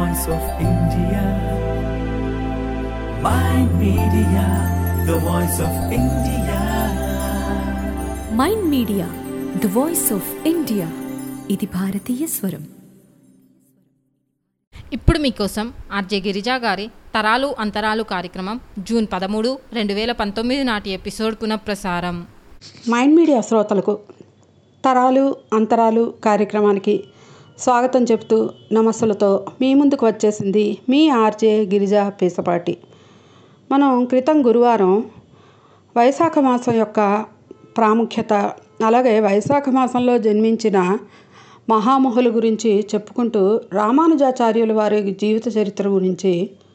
voice of India. Mind Media, the voice of India. Mind media the voice of India ఇది భారతీయ స్వరం ఇప్పుడు మీకోసం ఆర్జే గిరిజా గారి తరాలు అంతరాలు కార్యక్రమం జూన్ పదమూడు రెండు వేల పంతొమ్మిది నాటి ఎపిసోడ్ పునఃప్రసారం మైండ్ మీడియా శ్రోతలకు తరాలు అంతరాలు కార్యక్రమానికి స్వాగతం చెప్తూ నమస్సులతో మీ ముందుకు వచ్చేసింది మీ ఆర్జే గిరిజా పీసపాటి మనం క్రితం గురువారం వైశాఖ మాసం యొక్క ప్రాముఖ్యత అలాగే వైశాఖ మాసంలో జన్మించిన మహామహుల గురించి చెప్పుకుంటూ రామానుజాచార్యుల వారి జీవిత చరిత్ర గురించి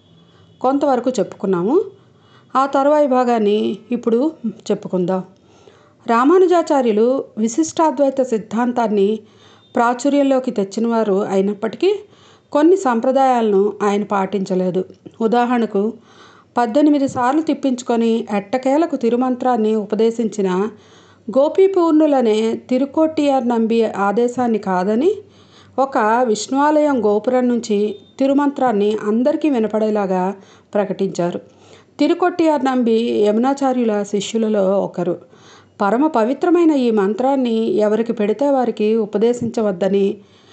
కొంతవరకు చెప్పుకున్నాము ఆ తరువాయి భాగాన్ని ఇప్పుడు చెప్పుకుందాం రామానుజాచార్యులు విశిష్టాద్వైత సిద్ధాంతాన్ని ప్రాచుర్యంలోకి తెచ్చినవారు అయినప్పటికీ కొన్ని సంప్రదాయాలను ఆయన పాటించలేదు ఉదాహరణకు పద్దెనిమిది సార్లు తిప్పించుకొని ఎట్టకేలకు తిరుమంత్రాన్ని ఉపదేశించిన గోపీపూర్ణులనే తిరుకోటియార్ నంబి ఆదేశాన్ని కాదని ఒక విష్ణువాలయం గోపురం నుంచి తిరుమంత్రాన్ని అందరికీ వినపడేలాగా ప్రకటించారు తిరుకొట్టియార్ నంబి యమునాచార్యుల శిష్యులలో ఒకరు పరమ పవిత్రమైన ఈ మంత్రాన్ని ఎవరికి పెడితే వారికి ఉపదేశించవద్దని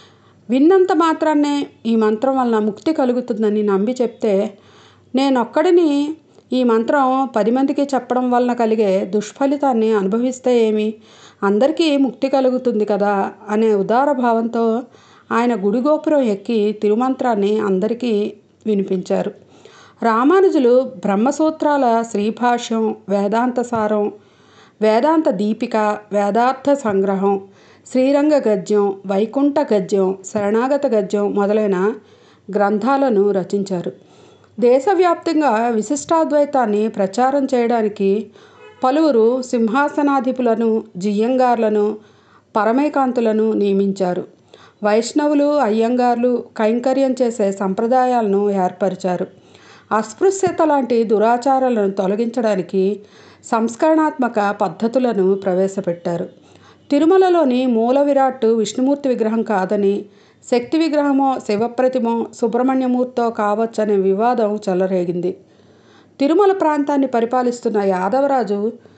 విన్నంత మాత్రాన్నే ఈ మంత్రం వలన ముక్తి కలుగుతుందని నమ్మి చెప్తే నేనొక్కడిని ఈ మంత్రం పది మందికి చెప్పడం వలన కలిగే దుష్ఫలితాన్ని అనుభవిస్తే ఏమి అందరికీ ముక్తి కలుగుతుంది కదా అనే ఉదార భావంతో ఆయన గుడి గోపురం ఎక్కి తిరుమంత్రాన్ని అందరికీ వినిపించారు రామానుజులు బ్రహ్మసూత్రాల శ్రీభాష్యం వేదాంత సారం వేదాంత దీపిక వేదార్థ సంగ్రహం శ్రీరంగ గద్యం వైకుంఠ గద్యం శరణాగత గద్యం మొదలైన గ్రంథాలను రచించారు దేశవ్యాప్తంగా విశిష్టాద్వైతాన్ని ప్రచారం చేయడానికి పలువురు సింహాసనాధిపులను జియ్యంగార్లను పరమేకాంతులను నియమించారు వైష్ణవులు అయ్యంగార్లు కైంకర్యం చేసే సంప్రదాయాలను ఏర్పరిచారు అస్పృశ్యత లాంటి దురాచారాలను తొలగించడానికి సంస్కరణాత్మక పద్ధతులను ప్రవేశపెట్టారు తిరుమలలోని మూల విరాట్ విష్ణుమూర్తి విగ్రహం కాదని శక్తి విగ్రహమో శివప్రతిమో సుబ్రహ్మణ్యమూర్తో కావచ్చనే వివాదం చెలరేగింది తిరుమల ప్రాంతాన్ని పరిపాలిస్తున్న యాదవరాజు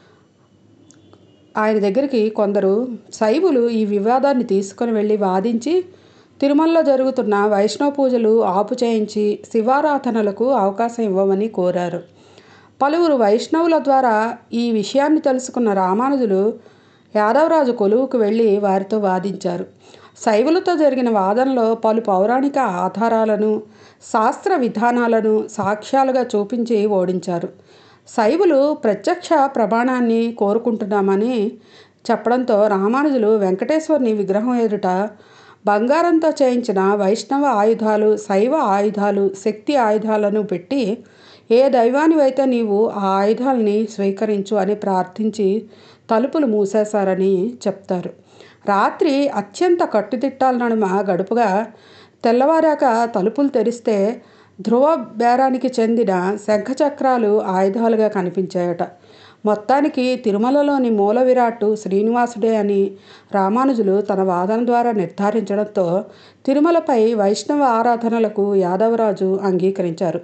ఆయన దగ్గరికి కొందరు శైవులు ఈ వివాదాన్ని తీసుకొని వెళ్ళి వాదించి తిరుమలలో జరుగుతున్న వైష్ణవ పూజలు ఆపు చేయించి శివారాధనలకు అవకాశం ఇవ్వమని కోరారు పలువురు వైష్ణవుల ద్వారా ఈ విషయాన్ని తెలుసుకున్న రామానుజులు యాదవరాజు కొలువుకు వెళ్ళి వారితో వాదించారు శైవులతో జరిగిన వాదనలో పలు పౌరాణిక ఆధారాలను శాస్త్ర విధానాలను సాక్ష్యాలుగా చూపించి ఓడించారు శైవులు ప్రత్యక్ష ప్రమాణాన్ని కోరుకుంటున్నామని చెప్పడంతో రామానుజులు వెంకటేశ్వరుని విగ్రహం ఎదుట బంగారంతో చేయించిన వైష్ణవ ఆయుధాలు శైవ ఆయుధాలు శక్తి ఆయుధాలను పెట్టి ఏ దైవానివైతే నీవు ఆ ఆయుధాలని స్వీకరించు అని ప్రార్థించి తలుపులు మూసేశారని చెప్తారు రాత్రి అత్యంత కట్టుదిట్టాల నడుమ గడుపుగా తెల్లవారాక తలుపులు తెరిస్తే ధ్రువ బేరానికి చెందిన శంఖచక్రాలు ఆయుధాలుగా కనిపించాయట మొత్తానికి తిరుమలలోని మూల విరాట్టు శ్రీనివాసుడే అని రామానుజులు తన వాదన ద్వారా నిర్ధారించడంతో తిరుమలపై వైష్ణవ ఆరాధనలకు యాదవరాజు అంగీకరించారు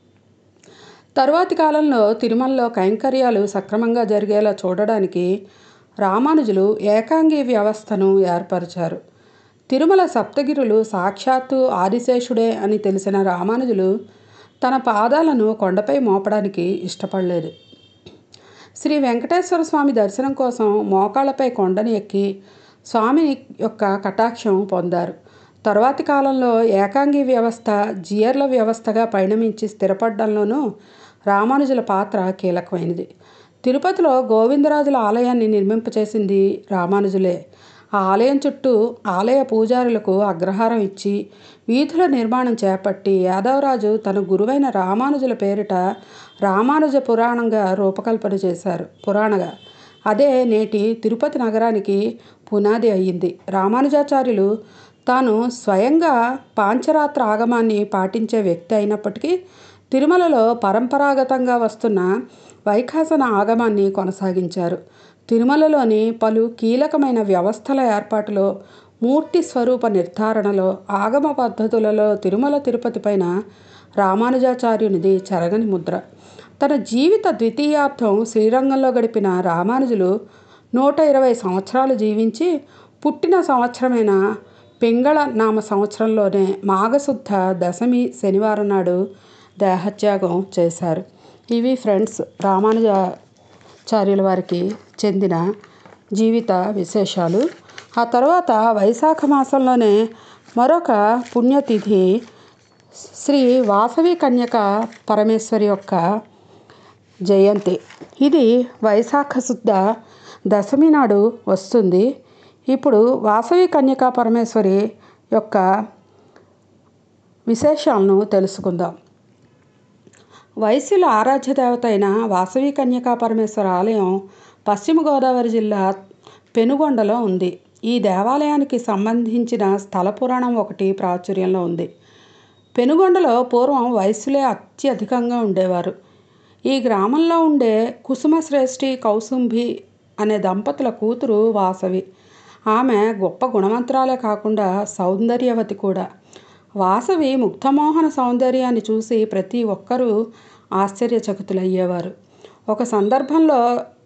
తరువాతి కాలంలో తిరుమలలో కైంకర్యాలు సక్రమంగా జరిగేలా చూడడానికి రామానుజులు ఏకాంగి వ్యవస్థను ఏర్పరిచారు తిరుమల సప్తగిరులు సాక్షాత్తు ఆదిశేషుడే అని తెలిసిన రామానుజులు తన పాదాలను కొండపై మోపడానికి ఇష్టపడలేదు శ్రీ వెంకటేశ్వర స్వామి దర్శనం కోసం మోకాళ్ళపై కొండని ఎక్కి స్వామి యొక్క కటాక్షం పొందారు తరువాతి కాలంలో ఏకాంగి వ్యవస్థ జియర్ల వ్యవస్థగా పరిణమించి స్థిరపడడంలోనూ రామానుజుల పాత్ర కీలకమైనది తిరుపతిలో గోవిందరాజుల ఆలయాన్ని నిర్మింపచేసింది రామానుజులే ఆ ఆలయం చుట్టూ ఆలయ పూజారులకు అగ్రహారం ఇచ్చి వీధుల నిర్మాణం చేపట్టి యాదవరాజు తన గురువైన రామానుజుల పేరిట రామానుజ పురాణంగా రూపకల్పన చేశారు పురాణగా అదే నేటి తిరుపతి నగరానికి పునాది అయ్యింది రామానుజాచార్యులు తాను స్వయంగా పాంచరాత్ర ఆగమాన్ని పాటించే వ్యక్తి అయినప్పటికీ తిరుమలలో పరంపరాగతంగా వస్తున్న వైఖాసన ఆగమాన్ని కొనసాగించారు తిరుమలలోని పలు కీలకమైన వ్యవస్థల ఏర్పాటులో మూర్తి స్వరూప నిర్ధారణలో ఆగమ పద్ధతులలో తిరుమల తిరుపతి పైన రామానుజాచార్యునిది చెరగని ముద్ర తన జీవిత ద్వితీయార్థం శ్రీరంగంలో గడిపిన రామానుజులు నూట ఇరవై సంవత్సరాలు జీవించి పుట్టిన సంవత్సరమైన పింగళ నామ సంవత్సరంలోనే మాఘశుద్ధ దశమి శనివారం నాడు దేహత్యాగం చేశారు ఇవి ఫ్రెండ్స్ రామానుజాచార్యుల వారికి చెందిన జీవిత విశేషాలు ఆ తర్వాత వైశాఖ మాసంలోనే మరొక పుణ్యతిథి శ్రీ వాసవి కన్యక పరమేశ్వరి యొక్క జయంతి ఇది వైశాఖ శుద్ధ దశమి నాడు వస్తుంది ఇప్పుడు వాసవి కన్యకా పరమేశ్వరి యొక్క విశేషాలను తెలుసుకుందాం వైశ్యుల ఆరాధ్య దేవత అయిన వాసవి కన్యకా పరమేశ్వర ఆలయం పశ్చిమ గోదావరి జిల్లా పెనుగొండలో ఉంది ఈ దేవాలయానికి సంబంధించిన స్థల పురాణం ఒకటి ప్రాచుర్యంలో ఉంది పెనుగొండలో పూర్వం వైశ్యులే అత్యధికంగా ఉండేవారు ఈ గ్రామంలో ఉండే కుసుమశ్రేష్ఠి కౌసుంభి అనే దంపతుల కూతురు వాసవి ఆమె గొప్ప గుణవంతురాలే కాకుండా సౌందర్యవతి కూడా వాసవి ముగ్ధమోహన సౌందర్యాన్ని చూసి ప్రతి ఒక్కరూ ఆశ్చర్యచకితులయ్యేవారు ఒక సందర్భంలో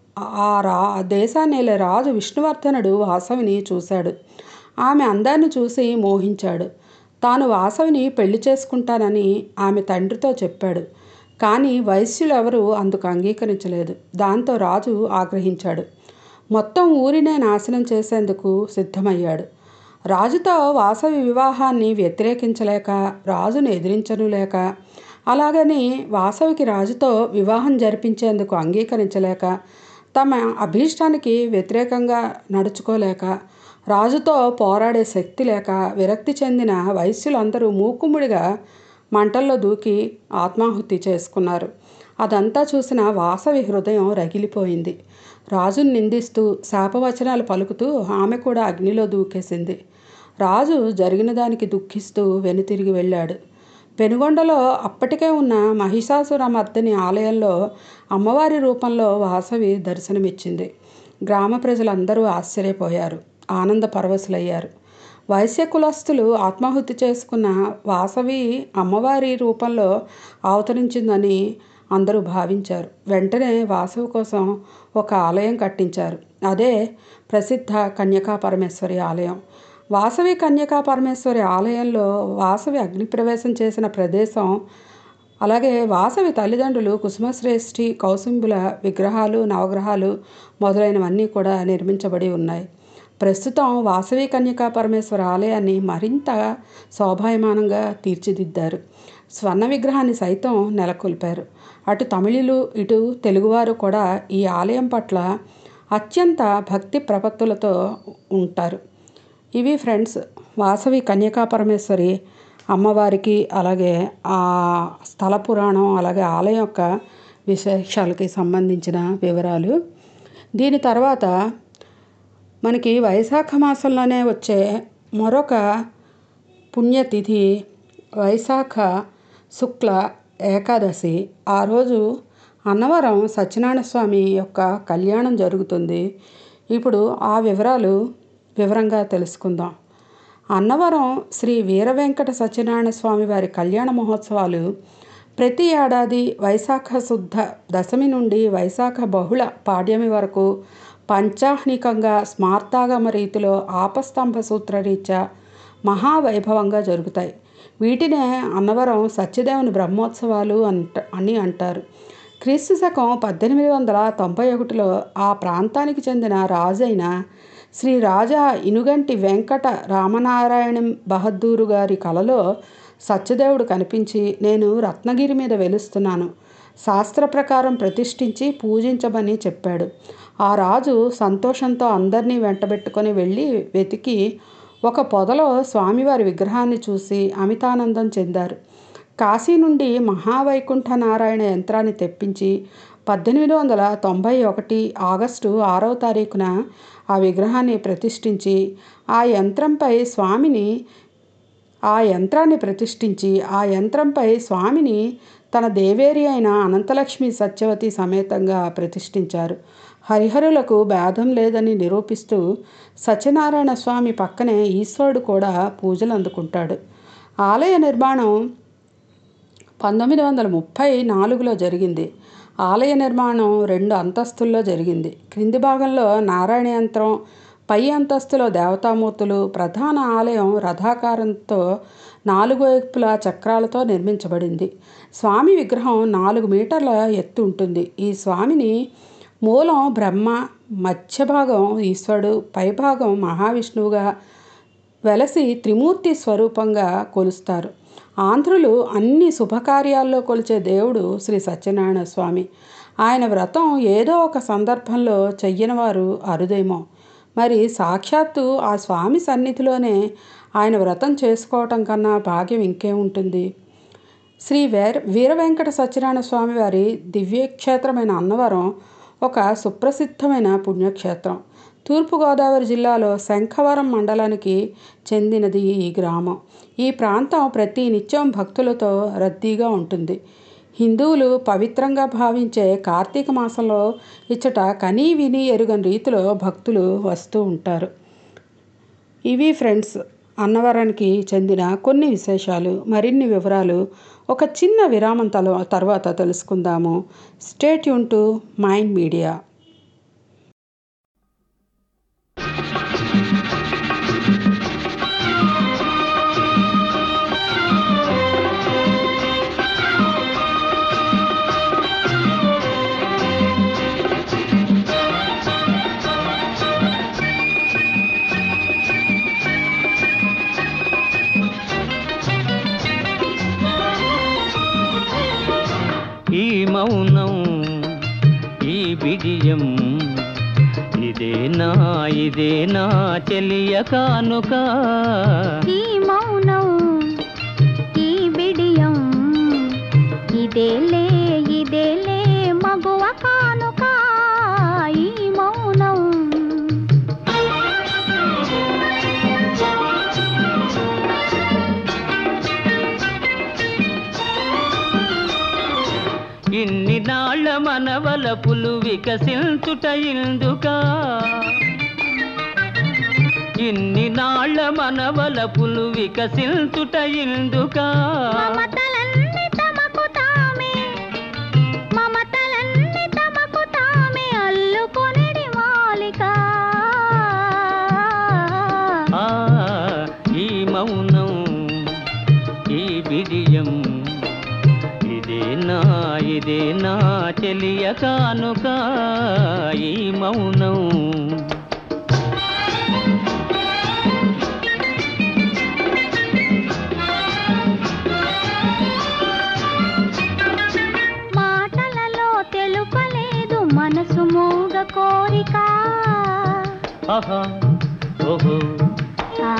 ఆ రా దేశాన్ని ఏలే రాజు విష్ణువర్ధనుడు వాసవిని చూశాడు ఆమె అందాన్ని చూసి మోహించాడు తాను వాసవిని పెళ్లి చేసుకుంటానని ఆమె తండ్రితో చెప్పాడు కానీ వైశ్యులెవరూ అందుకు అంగీకరించలేదు దాంతో రాజు ఆగ్రహించాడు మొత్తం ఊరినే నాశనం చేసేందుకు సిద్ధమయ్యాడు రాజుతో వాసవి వివాహాన్ని వ్యతిరేకించలేక రాజును ఎదిరించను లేక అలాగని వాసవికి రాజుతో వివాహం జరిపించేందుకు అంగీకరించలేక తమ అభీష్టానికి వ్యతిరేకంగా నడుచుకోలేక రాజుతో పోరాడే శక్తి లేక విరక్తి చెందిన వైశ్యులందరూ మూకుమ్ముడిగా మంటల్లో దూకి ఆత్మాహుతి చేసుకున్నారు అదంతా చూసిన వాసవి హృదయం రగిలిపోయింది రాజును నిందిస్తూ శాపవచనాలు పలుకుతూ ఆమె కూడా అగ్నిలో దూకేసింది రాజు జరిగిన దానికి దుఃఖిస్తూ వెనుతిరిగి వెళ్ళాడు పెనుగొండలో అప్పటికే ఉన్న మహిషాసురమర్దని ఆలయంలో అమ్మవారి రూపంలో వాసవి దర్శనమిచ్చింది గ్రామ ప్రజలందరూ ఆశ్చర్యపోయారు ఆనంద పరవశులయ్యారు వైశ్య కులస్తులు ఆత్మాహుతి చేసుకున్న వాసవి అమ్మవారి రూపంలో అవతరించిందని అందరూ భావించారు వెంటనే వాసవి కోసం ఒక ఆలయం కట్టించారు అదే ప్రసిద్ధ కన్యకా పరమేశ్వరి ఆలయం వాసవి కన్యకా పరమేశ్వరి ఆలయంలో వాసవి అగ్నిప్రవేశం చేసిన ప్రదేశం అలాగే వాసవి తల్లిదండ్రులు కుసుమశ్రేష్ఠి కౌసుంబుల విగ్రహాలు నవగ్రహాలు మొదలైనవన్నీ కూడా నిర్మించబడి ఉన్నాయి ప్రస్తుతం వాసవి కన్యకా పరమేశ్వర ఆలయాన్ని మరింత శోభాయమానంగా తీర్చిదిద్దారు స్వర్ణ విగ్రహాన్ని సైతం నెలకొల్పారు అటు తమిళులు ఇటు తెలుగువారు కూడా ఈ ఆలయం పట్ల అత్యంత భక్తి ప్రపత్తులతో ఉంటారు ఇవి ఫ్రెండ్స్ వాసవి కన్యకా పరమేశ్వరి అమ్మవారికి అలాగే ఆ స్థల పురాణం అలాగే ఆలయం యొక్క విశేషాలకి సంబంధించిన వివరాలు దీని తర్వాత మనకి వైశాఖ మాసంలోనే వచ్చే మరొక పుణ్యతిథి వైశాఖ శుక్ల ఏకాదశి ఆ రోజు అన్నవరం సత్యనారాయణ స్వామి యొక్క కళ్యాణం జరుగుతుంది ఇప్పుడు ఆ వివరాలు వివరంగా తెలుసుకుందాం అన్నవరం శ్రీ వీర వెంకట సత్యనారాయణ స్వామి వారి కళ్యాణ మహోత్సవాలు ప్రతి ఏడాది వైశాఖ శుద్ధ దశమి నుండి వైశాఖ బహుళ పాడ్యమి వరకు పంచాహ్నికంగా స్మార్తాగమ రీతిలో ఆపస్తంభ సూత్రరీత్యా మహావైభవంగా జరుగుతాయి వీటినే అన్నవరం సత్యదేవుని బ్రహ్మోత్సవాలు అంట అని అంటారు క్రీస్తు శకం పద్దెనిమిది వందల తొంభై ఒకటిలో ఆ ప్రాంతానికి చెందిన రాజైన శ్రీ రాజా ఇనుగంటి వెంకట రామనారాయణం బహద్దూరు గారి కలలో సత్యదేవుడు కనిపించి నేను రత్నగిరి మీద వెలుస్తున్నాను శాస్త్ర ప్రకారం ప్రతిష్ఠించి పూజించమని చెప్పాడు ఆ రాజు సంతోషంతో అందరినీ వెంటబెట్టుకొని వెళ్ళి వెతికి ఒక పొదలో స్వామివారి విగ్రహాన్ని చూసి అమితానందం చెందారు కాశీ నుండి మహావైకుంఠ నారాయణ యంత్రాన్ని తెప్పించి పద్దెనిమిది వందల తొంభై ఒకటి ఆగస్టు ఆరవ తారీఖున ఆ విగ్రహాన్ని ప్రతిష్ఠించి ఆ యంత్రంపై స్వామిని ఆ యంత్రాన్ని ప్రతిష్ఠించి ఆ యంత్రంపై స్వామిని తన దేవేరి అయిన అనంతలక్ష్మి సత్యవతి సమేతంగా ప్రతిష్ఠించారు హరిహరులకు భేదం లేదని నిరూపిస్తూ సత్యనారాయణ స్వామి పక్కనే ఈశ్వరుడు కూడా పూజలు అందుకుంటాడు ఆలయ నిర్మాణం పంతొమ్మిది వందల ముప్పై నాలుగులో జరిగింది ఆలయ నిర్మాణం రెండు అంతస్తుల్లో జరిగింది క్రింది భాగంలో నారాయణ యంత్రం పై అంతస్తులో దేవతామూర్తులు ప్రధాన ఆలయం రథాకారంతో నాలుగు వైపుల చక్రాలతో నిర్మించబడింది స్వామి విగ్రహం నాలుగు మీటర్ల ఎత్తు ఉంటుంది ఈ స్వామిని మూలం బ్రహ్మ మధ్య భాగం ఈశ్వరుడు పైభాగం మహావిష్ణువుగా వెలసి త్రిమూర్తి స్వరూపంగా కొలుస్తారు ఆంధ్రులు అన్ని శుభకార్యాల్లో కొలిచే దేవుడు శ్రీ సత్యనారాయణ స్వామి ఆయన వ్రతం ఏదో ఒక సందర్భంలో చెయ్యని వారు అరుదేమో మరి సాక్షాత్తు ఆ స్వామి సన్నిధిలోనే ఆయన వ్రతం చేసుకోవటం కన్నా భాగ్యం ఇంకేముంటుంది శ్రీ వీర వీర వెంకట సత్యనారాయణ స్వామి వారి దివ్యక్షేత్రమైన అన్నవరం ఒక సుప్రసిద్ధమైన పుణ్యక్షేత్రం తూర్పుగోదావరి జిల్లాలో శంఖవరం మండలానికి చెందినది ఈ గ్రామం ఈ ప్రాంతం ప్రతి నిత్యం భక్తులతో రద్దీగా ఉంటుంది హిందువులు పవిత్రంగా భావించే కార్తీక మాసంలో ఇచ్చట కనీ విని ఎరుగని రీతిలో భక్తులు వస్తూ ఉంటారు ఇవి ఫ్రెండ్స్ అన్నవరానికి చెందిన కొన్ని విశేషాలు మరిన్ని వివరాలు ఒక చిన్న విరామం తల తర్వాత తెలుసుకుందాము స్టేట్ యూన్ టు మైండ్ మీడియా ఈ మౌనం ఈ బిడియం ఇదేనా ఇదేనా చెలియ కానుక ఈ మౌనం ఈ బిడియం ఇదేలే ఇదేలే మగువ కానుక ఈ మౌనం ఇన్ని నాళ్ళ మనవలపులు వికసించుట ఇందుకా ఇన్ని నాళ్ళ మనవలపులు వికసించుట ఇందుకా మమతలన్నీ తమకు తామే మమతలన్నీ తమకు తామే అల్లుకొనిడి మాలిక ఆ ఈ మౌనం ఈ బిడియం ఇదేనా ఇదేనా చెలియ కానుక ఈ మౌనం మాటలలో తెలుపలేదు మనసు మూగ కోరిక ఆహా ఓహో ఆ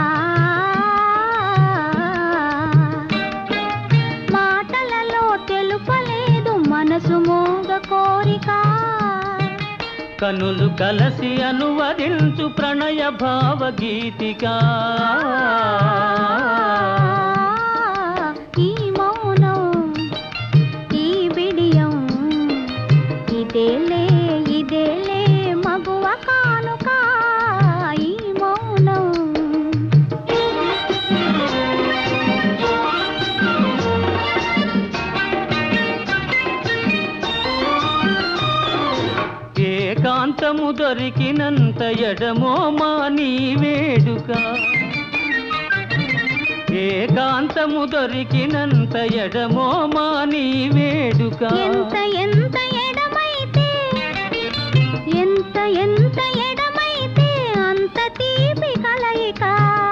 మాటలలో తెలుపలేదు మనసు మూగ కోరిక కనులు కలసి అనువదించు ప్రణయ భావగీతిక ఈ మౌనం ఈ బిడియం ఇదేలే ఇదేలే మగువ కానుక ఈ మౌనం ఏకాంతము దొరికినంత ఎడమో మా నీ వేడుక ఏకాంతము దొరికినంత ఎడమో మా నీ వేడుక ఎంత ఎంత ఎడమైతే ఎంత ఎంత ఎడమైతే అంత తీపి కలయిక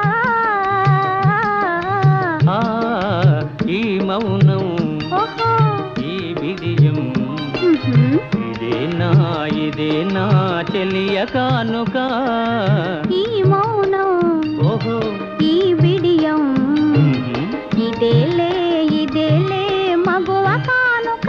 ఆ, ఈ మౌనం ఓహో ఈ విజయం ఉహుం. ఇదేనా ఇదేనా చెలియ కానుక ఈ మౌనం ఓహో ఈ బిడియం ఉహుం. ఇదేలే ఇదేలే మగువ కానుక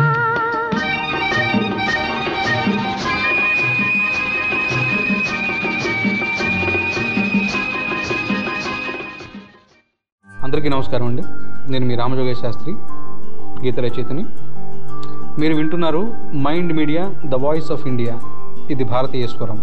అందరికీ నమస్కారం అండి నేను మీ రామజోగేశ్ శాస్త్రి గీత రచయితని మీరు వింటున్నారు mind media the voice of India ఇది భారతీయ స్వరం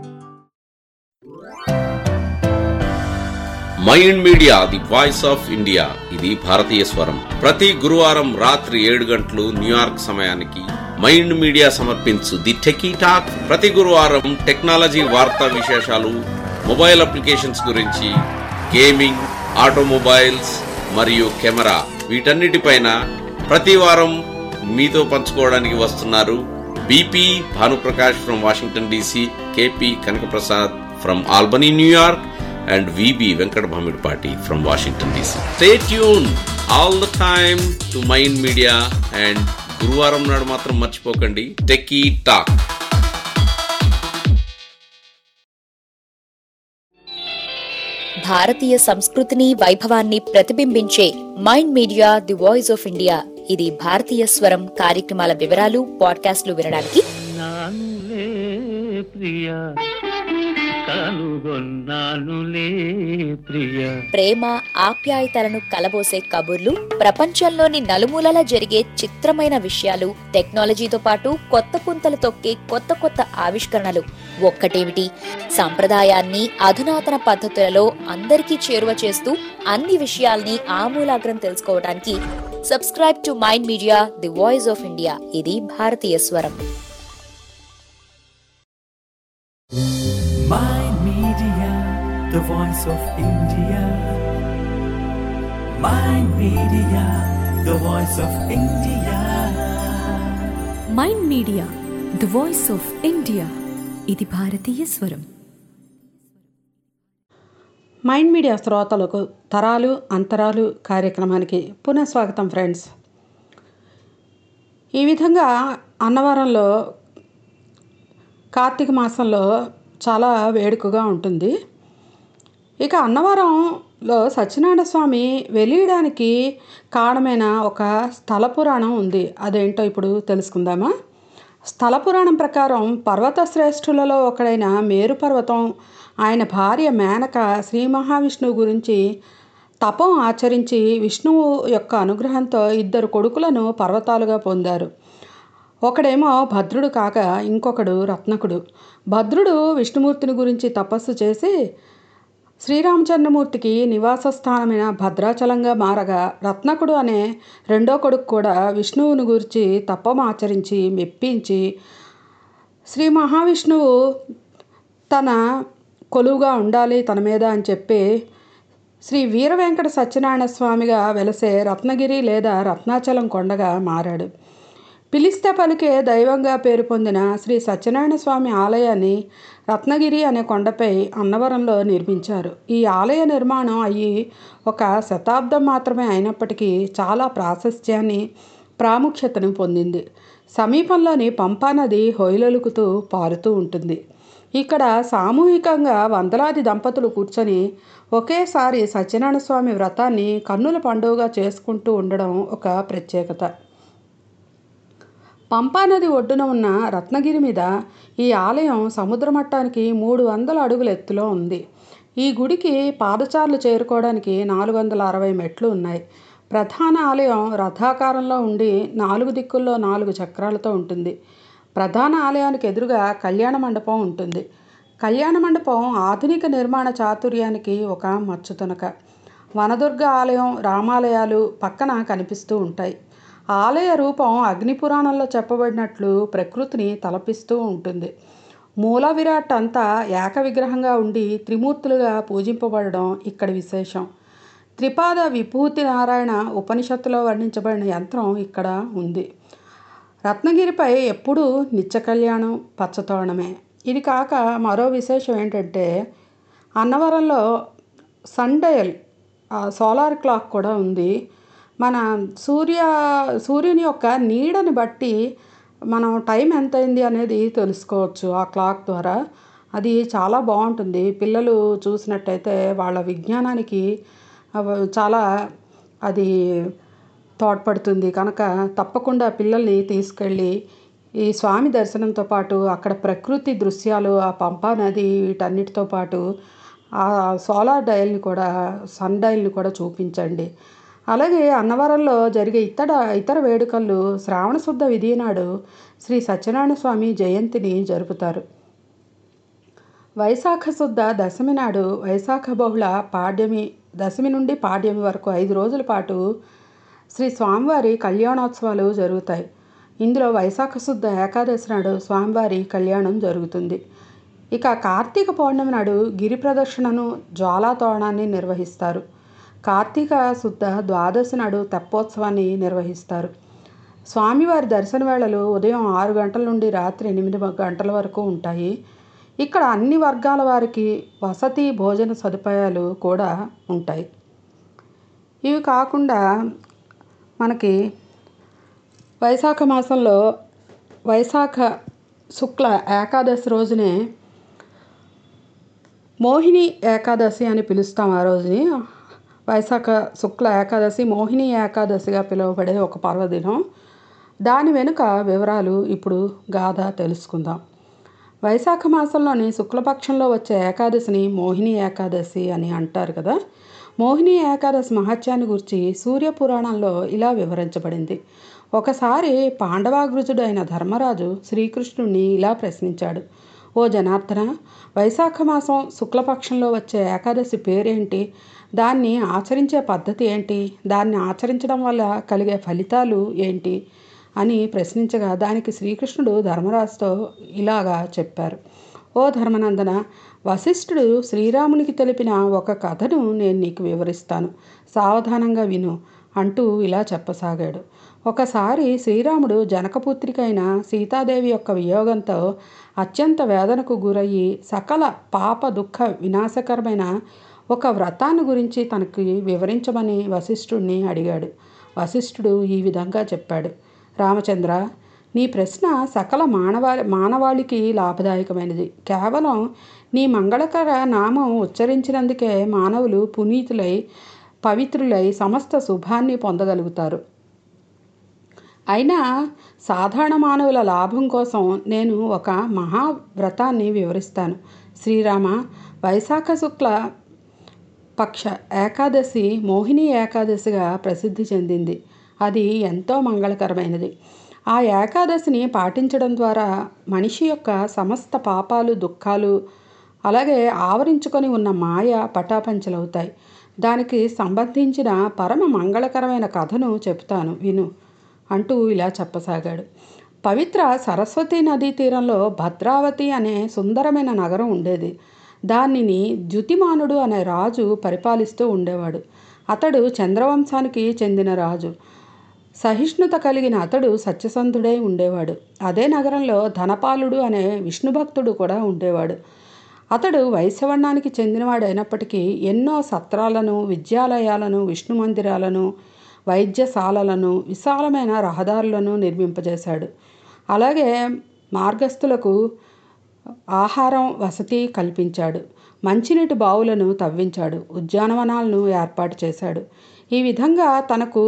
mind media the voice of India ఇది భారతీయ స్వరం ప్రతి గురువారం రాత్రి ఏడు గంటలు న్యూయార్క్ సమయానికి మైండ్ మీడియా సమర్పించు ది టెకీ టాక్ ప్రతి గురువారం టెక్నాలజీ వార్తా విశేషాలు మొబైల్ అప్లికేషన్స్ గురించి గేమింగ్ ఆటోమొబైల్స్ మరియు కెమెరా వీటన్నిటిపైన ప్రతి వారం మీతో పంచుకోవడానికి వస్తున్నారు BP Bhanuprakash from Washington DC KP Kanakaprasad from Albany New York and VB Venkat Bhamidpati from Washington DC. Stay tuned all the time to Mind Media and గురువారం నాడు మాత్రం మర్చిపోకండి టెక్కీ టాక్ భారతీయ సంస్కృతిని వైభవాన్ని ప్రతిబింబించే mind media the voice of India ఇది భారతీయ స్వరం కార్యక్రమాల వివరాలు పాడ్కాస్ట్లు వినడానికి నానులే ప్రియ కనుగొన్నానులే ప్రియ ప్రేమ ఆప్యాయతలను కలబోసే కబుర్లు ప్రపంచంలోని నలుమూలలా జరిగే చిత్రమైన విషయాలు టెక్నాలజీతో పాటు కొత్త పుంతలు తొక్కే కొత్త కొత్త ఆవిష్కరణలు ఒక్కటేమిటి సంప్రదాయాన్ని అధునాతన పద్ధతులలో అందరికీ చేరువ చేస్తూ అన్ని విషయాల్ని ఆమూలాగ్రం తెలుసుకోవడానికి subscribe to mind media the voice of India ఇది భారతీయ స్వరం Mind Media, the voice of India. Mind Media, the voice of India. Mind media the voice of India ఇది భారతీయ స్వరం మైండ్ మీడియా శ్రోతలకు తరాలు అంతరాలు కార్యక్రమానికి పునః స్వాగతం ఫ్రెండ్స్ ఈ విధంగా అన్నవరంలో కార్తీక మాసంలో చాలా వేడుకగా ఉంటుంది ఇక అన్నవరంలో సత్యనారాయణ స్వామి వెలియడానికి కారణమైన ఒక స్థల పురాణం ఉంది అదేంటో ఇప్పుడు తెలుసుకుందామా స్థల పురాణం ప్రకారం పర్వత శ్రేష్ఠులలో ఒకడైన మేరు పర్వతం ఆయన భార్య మేనక శ్రీ మహావిష్ణువు గురించి తపం ఆచరించి విష్ణువు యొక్క అనుగ్రహంతో ఇద్దరు కొడుకులను పర్వతాలుగా పొందారు ఒకడేమో భద్రుడు కాక ఇంకొకడు రత్నకుడు భద్రుడు విష్ణుమూర్తిని గురించి తపస్సు చేసి శ్రీరామచంద్రమూర్తికి నివాస స్థానమైన భద్రాచలంగా మారగా రత్నకుడు అనే రెండో కొడుకు కూడా విష్ణువుని గురించి తపం ఆచరించి మెప్పించి శ్రీ మహావిష్ణువు తన కొలువుగా ఉండాలి తన మీద అని చెప్పి శ్రీ వీర వెంకట సత్యనారాయణ స్వామిగా వెలసే రత్నగిరి లేదా రత్నాచలం కొండగా మారాడు పిలిస్తే పలికే దైవంగా పేరు పొందిన శ్రీ సత్యనారాయణ స్వామి ఆలయాన్ని రత్నగిరి అనే కొండపై అన్నవరంలో నిర్మించారు ఈ ఆలయ నిర్మాణం అయ్యి ఒక శతాబ్దం మాత్రమే అయినప్పటికీ చాలా ప్రాశస్త్యాన్ని ప్రాముఖ్యతను పొందింది సమీపంలోని పంపా నది హొయలొలుకుతూ పారుతూ ఉంటుంది ఇక్కడ సామూహికంగా వందలాది దంపతులు కూర్చొని ఒకేసారి సత్యనారాయణ స్వామి వ్రతాన్ని కన్నుల పండుగగా చేసుకుంటూ ఉండడం ఒక ప్రత్యేకత పంపానది ఒడ్డున ఉన్న రత్నగిరి మీద ఈ ఆలయం సముద్ర మట్టానికి మూడు వందల అడుగుల ఎత్తులో ఉంది ఈ గుడికి పాదచారులు చేరుకోవడానికి నాలుగు వందల అరవై మెట్లు ఉన్నాయి ప్రధాన ఆలయం రథాకారంలో ఉండి నాలుగు దిక్కుల్లో నాలుగు చక్రాలతో ఉంటుంది ప్రధాన ఆలయానికి ఎదురుగా కళ్యాణ మండపం ఉంటుంది కళ్యాణ మండపం ఆధునిక నిర్మాణ చాతుర్యానికి ఒక మచ్చుతునక వనదుర్గ ఆలయం రామాలయాలు పక్కన కనిపిస్తూ ఉంటాయి ఆలయ రూపం అగ్నిపురాణంలో చెప్పబడినట్లు ప్రకృతిని తలపిస్తూ ఉంటుంది మూల విరాట్ అంతా ఏక విగ్రహంగా ఉండి త్రిమూర్తులుగా పూజింపబడడం ఇక్కడ విశేషం త్రిపాద విభూతి నారాయణ ఉపనిషత్తులో వర్ణించబడిన యంత్రం ఇక్కడ ఉంది రత్నగిరిపై ఎప్పుడూ నిత్య కళ్యాణం పచ్చతోరణమే ఇది కాక మరో విశేషం ఏంటంటే అన్నవరంలో సన్డయల్ సోలార్ క్లాక్ కూడా ఉంది మన సూర్య సూర్యుని యొక్క నీడని బట్టి మనం టైం ఎంత అయింది అనేది తెలుసుకోవచ్చు ఆ క్లాక్ ద్వారా అది చాలా బాగుంటుంది పిల్లలు చూసినట్టయితే వాళ్ళ విజ్ఞానానికి అవ- చాలా అది తోడ్పడుతుంది కనుక తప్పకుండా పిల్లల్ని తీసుకెళ్ళి ఈ స్వామి దర్శనంతో పాటు అక్కడ ప్రకృతి దృశ్యాలు ఆ పంపా నది వీటన్నిటితో పాటు ఆ సోలార్ డయల్ని కూడా సన్ డయల్ని కూడా చూపించండి అలాగే అన్నవరంలో జరిగే ఇతర ఇతర వేడుకలు శ్రావణ శుద్ధ విధి నాడు శ్రీ సత్యనారాయణ స్వామి జయంతిని జరుపుతారు వైశాఖ శుద్ధ దశమి నాడు వైశాఖ బహుళ పాడ్యమి దశమి నుండి పాడ్యమి వరకు ఐదు రోజుల పాటు శ్రీ స్వామివారి కళ్యాణోత్సవాలు జరుగుతాయి ఇందులో వైశాఖ శుద్ధ ఏకాదశి నాడు స్వామివారి కళ్యాణం జరుగుతుంది ఇక కార్తీక పౌర్ణమి నాడు గిరి ప్రదర్శనను జ్వాలాతోరణాన్ని నిర్వహిస్తారు కార్తీక శుద్ధ ద్వాదశి నాడు తెప్పోత్సవాన్ని నిర్వహిస్తారు స్వామివారి దర్శన వేళలు ఉదయం ఆరు గంటల నుండి రాత్రి ఎనిమిది గంటల వరకు ఉంటాయి ఇక్కడ అన్ని వర్గాల వారికి వసతి భోజన సదుపాయాలు కూడా ఉంటాయి ఇవి కాకుండా మనకి వైశాఖ మాసంలో వైశాఖ శుక్ల ఏకాదశి రోజునే మోహిని ఏకాదశి అని పిలుస్తాం ఆ రోజుని వైశాఖ శుక్ల ఏకాదశి మోహిని ఏకాదశిగా పిలువబడే ఒక పర్వదినం దాని వెనుక వివరాలు ఇప్పుడు గాథ తెలుసుకుందాం వైశాఖ మాసంలోని శుక్లపక్షంలో వచ్చే ఏకాదశిని మోహిని ఏకాదశి అని అంటారు కదా మోహిని ఏకాదశి మహత్యాన్ని గురించి సూర్యపురాణంలో ఇలా వివరించబడింది ఒకసారి పాండవాగృజుడైన ధర్మరాజు శ్రీకృష్ణుడిని ఇలా ప్రశ్నించాడు ఓ జనార్దన వైశాఖ మాసం శుక్లపక్షంలో వచ్చే ఏకాదశి పేరేంటి దాన్ని ఆచరించే పద్ధతి ఏంటి దాన్ని ఆచరించడం వల్ల కలిగే ఫలితాలు ఏంటి అని ప్రశ్నించగా దానికి శ్రీకృష్ణుడు ధర్మరాజుతో ఇలాగా చెప్పారు ఓ ధర్మనందన వశిష్ఠుడు శ్రీరామునికి తెలిపిన ఒక కథను నేను నీకు వివరిస్తాను సావధానంగా విను అంటూ ఇలా చెప్పసాగాడు ఒకసారి శ్రీరాముడు జనకపుత్రికైన సీతాదేవి యొక్క వియోగంతో అత్యంత వేదనకు గురయ్యి సకల పాప దుఃఖ వినాశకరమైన ఒక వ్రతాన్ని గురించి తనకి వివరించమని వశిష్ఠుడిని అడిగాడు వశిష్ఠుడు ఈ విధంగా చెప్పాడు రామచంద్ర నీ ప్రశ్న సకల మానవా మానవాళికి లాభదాయకమైనది కేవలం నీ మంగళకర నామం ఉచ్చరించినందుకే మానవులు పునీతులై పవిత్రులై సమస్త శుభాన్ని పొందగలుగుతారు అయినా సాధారణ మానవుల లాభం కోసం నేను ఒక మహావ్రతాన్ని వివరిస్తాను శ్రీరామ వైశాఖ శుక్ల పక్ష ఏకాదశి మోహిని ఏకాదశిగా ప్రసిద్ధి చెందింది అది ఎంతో మంగళకరమైనది ఆ ఏకాదశిని పాటించడం ద్వారా మనిషి యొక్క సమస్త పాపాలు దుఃఖాలు అలాగే ఆవరించుకొని ఉన్న మాయ పటాపంచలవుతాయి దానికి సంబంధించిన పరమ మంగళకరమైన కథను చెప్తాను విను అంటూ ఇలా చెప్పసాగాడు పవిత్ర సరస్వతి నదీ తీరంలో భద్రావతి అనే సుందరమైన నగరం ఉండేది దానిని ద్యుతిమానుడు అనే రాజు పరిపాలిస్తూ ఉండేవాడు అతడు చంద్రవంశానికి చెందిన రాజు సహిష్ణుత కలిగిన అతడు సత్యసంధుడై ఉండేవాడు అదే నగరంలో ధనపాలుడు అనే విష్ణుభక్తుడు కూడా ఉండేవాడు అతడు వైశ్యవర్ణానికి చెందినవాడైనప్పటికీ ఎన్నో సత్రాలను విద్యాలయాలను విష్ణు మందిరాలను వైద్యశాలలను విశాలమైన రహదారులను నిర్మింపజేశాడు అలాగే మార్గస్థులకు ఆహారం వసతి కల్పించాడు మంచినీటి బావులను తవ్వించాడు ఉద్యానవనాలను ఏర్పాటు చేశాడు ఈ విధంగా తనకు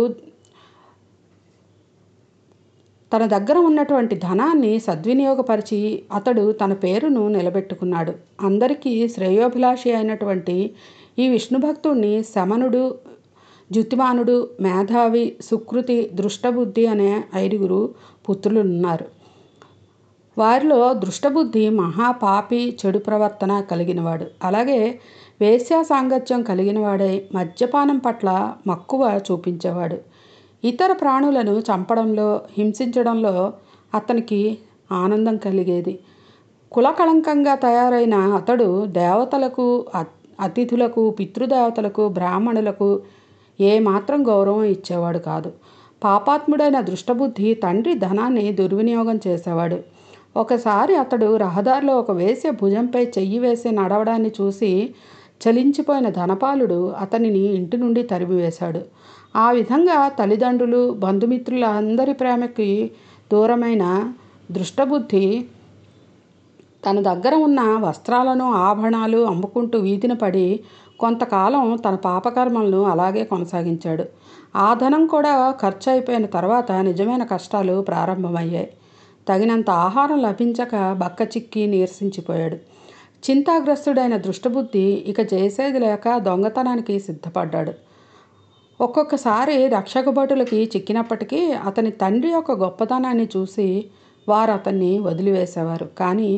తన దగ్గర ఉన్నటువంటి ధనాన్ని సద్వినియోగపరిచి అతడు తన పేరును నిలబెట్టుకున్నాడు అందరికీ శ్రేయోభిలాషి అయినటువంటి ఈ విష్ణు భక్తుడిని శమనుడు జుతిమానుడు మేధావి సుకృతి దృష్టబుద్ధి అనే ఐదుగురు పుత్రులు ఉన్నారు వారిలో దృష్టబుద్ధి మహాపాపి చెడు ప్రవర్తన కలిగినవాడు అలాగే వేశ్యా సాంగత్యం కలిగినవాడై మద్యపానం పట్ల మక్కువ చూపించేవాడు ఇతర ప్రాణులను చంపడంలో హింసించడంలో అతనికి ఆనందం కలిగేది కులకళంకంగా తయారైన అతడు దేవతలకు అతిథులకు పితృదేవతలకు బ్రాహ్మణులకు ఏమాత్రం గౌరవం ఇచ్చేవాడు కాదు పాపాత్ముడైన దృష్టబుద్ధి తండ్రి ధనాన్ని దుర్వినియోగం చేసేవాడు ఒకసారి అతడు రహదారిలో ఒక వేసే భుజంపై చెయ్యి వేసి నడవడాన్ని చూసి చలించిపోయిన ధనపాలుడు అతనిని ఇంటి నుండి తరిమివేశాడు ఆ విధంగా తల్లిదండ్రులు బంధుమిత్రుల అందరి ప్రేమకి దూరమైన దృష్టబుద్ధి తన దగ్గర ఉన్న వస్త్రాలను ఆభరణాలు అమ్ముకుంటూ వీధిన పడి కొంతకాలం తన పాపకర్మలను అలాగే కొనసాగించాడు ఆ ధనం కూడా ఖర్చు అయిపోయిన తర్వాత నిజమైన కష్టాలు ప్రారంభమయ్యాయి తగినంత ఆహారం లభించక బక్క చిక్కి నీరసించిపోయాడు చింతాగ్రస్తుడైన దృష్టబుద్ధి ఇక చేసేది లేక దొంగతనానికి సిద్ధపడ్డాడు ఒక్కొక్కసారి రక్షక భటులకి చిక్కినప్పటికీ అతని తండ్రి యొక్క గొప్పతనాన్ని చూసి వారు అతన్ని వదిలివేసేవారు కానీ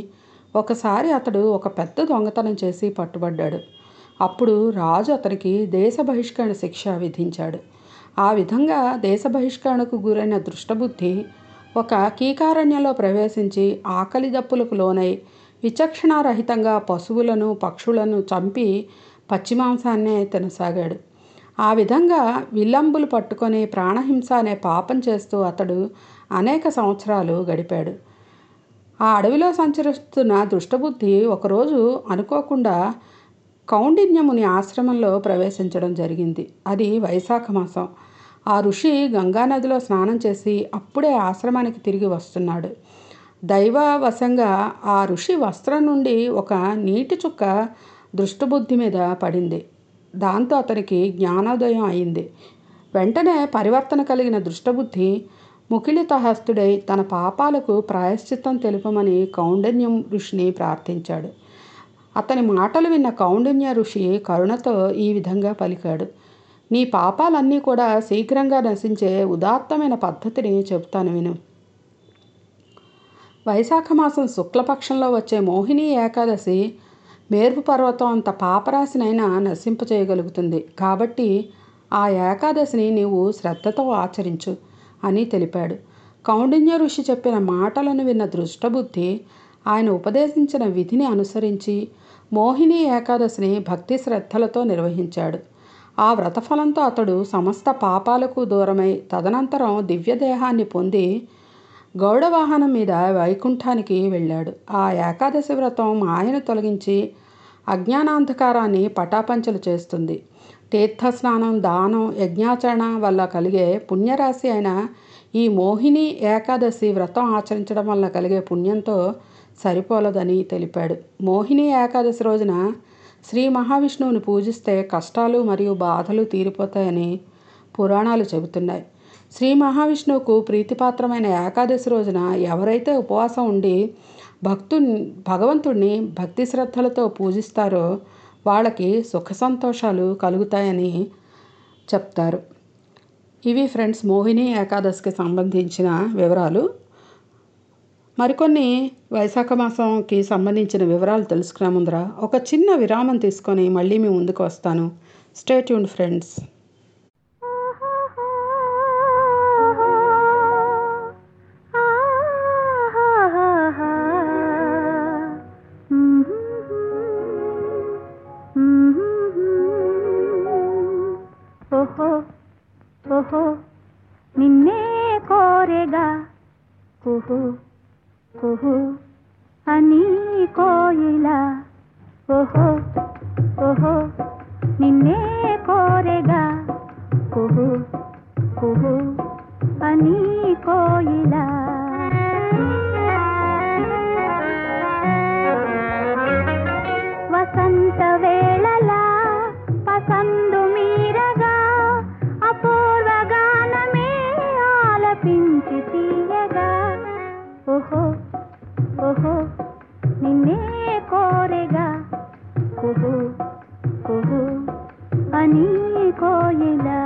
ఒకసారి అతడు ఒక పెద్ద దొంగతనం చేసి పట్టుబడ్డాడు అప్పుడు రాజు అతనికి దేశ బహిష్కరణ శిక్ష విధించాడు ఆ విధంగా దేశ బహిష్కరణకు గురైన దృష్టబుద్ధి ఒక కీకారణ్యంలో ప్రవేశించి ఆకలి దప్పులకు లోనై విచక్షణారహితంగా పశువులను పక్షులను చంపి పచ్చిమాంసాన్నే తినసాగాడు ఆ విధంగా విల్లంబులు పట్టుకొని ప్రాణహింస అనే పాపం చేస్తూ అతడు అనేక సంవత్సరాలు గడిపాడు ఆ అడవిలో సంచరిస్తున్న దుష్టబుద్ధి ఒకరోజు అనుకోకుండా కౌండిన్యముని ఆశ్రమంలో ప్రవేశించడం జరిగింది అది వైశాఖ మాసం ఆ ఋషి గంగానదిలో స్నానం చేసి అప్పుడే ఆశ్రమానికి తిరిగి వస్తున్నాడు దైవవశంగా ఆ ఋషి వస్త్రం నుండి ఒక నీటి చుక్క దృష్టబుద్ధి మీద పడింది దాంతో అతనికి జ్ఞానోదయం అయింది వెంటనే పరివర్తన కలిగిన దృష్టబుద్ధి ముకిలితహస్తుడై తన పాపాలకు ప్రాయశ్చిత్తం తెలుపమని కౌండన్యం ఋషిని ప్రార్థించాడు అతని మాటలు విన్న కౌండిన్య ఋషి కరుణతో ఈ విధంగా పలికాడు నీ పాపాలన్నీ కూడా శీఘ్రంగా నశించే ఉదాత్తమైన పద్ధతిని చెబుతాను విను వైశాఖ మాసం శుక్లపక్షంలో వచ్చే మోహిని ఏకాదశి మేర్పు పర్వతం అంత పాపరాశినైనా నశింపచేయగలుగుతుంది కాబట్టి ఆ ఏకాదశిని నీవు శ్రద్ధతో ఆచరించు అని తెలిపాడు కౌండిన్య ఋషి చెప్పిన మాటలను విన్న దృష్టబుద్ధి ఆయన ఉపదేశించిన విధిని అనుసరించి మోహిని ఏకాదశిని భక్తి శ్రద్ధలతో నిర్వహించాడు ఆ వ్రతఫలంతో అతడు సమస్త పాపాలకు దూరమై తదనంతరం దివ్యదేహాన్ని పొంది గౌడవాహనం మీద వైకుంఠానికి వెళ్ళాడు ఆ ఏకాదశి వ్రతం మాయను తొలగించి అజ్ఞానాంధకారాన్ని పటాపంచలు చేస్తుంది తీర్థస్నానం దానం యజ్ఞాచరణ వల్ల కలిగే పుణ్యరాశి అయిన ఈ మోహిని ఏకాదశి వ్రతం ఆచరించడం వల్ల కలిగే పుణ్యంతో సరిపోలదని తెలిపాడు మోహిని ఏకాదశి రోజున శ్రీ మహావిష్ణువుని పూజిస్తే కష్టాలు మరియు బాధలు తీరిపోతాయని పురాణాలు చెబుతున్నాయి శ్రీ మహావిష్ణువుకు ప్రీతిపాత్రమైన ఏకాదశి రోజున ఎవరైతే ఉపవాసం ఉండి భక్తు భగవంతుడిని భక్తి శ్రద్ధలతో పూజిస్తారో వాళ్ళకి సుఖ సంతోషాలు కలుగుతాయని చెప్తారు ఇవి ఫ్రెండ్స్ మోహిని ఏకాదశికి సంబంధించిన వివరాలు మరికొన్ని వైశాఖ మాసంకి సంబంధించిన వివరాలు తెలుసుకునే ముందర ఒక చిన్న విరామం తీసుకొని మళ్ళీ మీ ముందుకు వస్తాను స్టే ట్యూన్ ఫ్రెండ్స్ ఓహో ఓహో నిన్నే కోరెగా ఓహో ఓహో అని కోయిలా ఓహో ఓహో నిన్నే కోరెగా ఓహో ఓహో అని కోయిలా వసంత వేళలా పసందు మీరగా అపూర్వ గానమే ఆలపించి తీయగా ఓహో ఓహో నిన్నే కోరెగా ఓహో ఓహో అని కోయిలా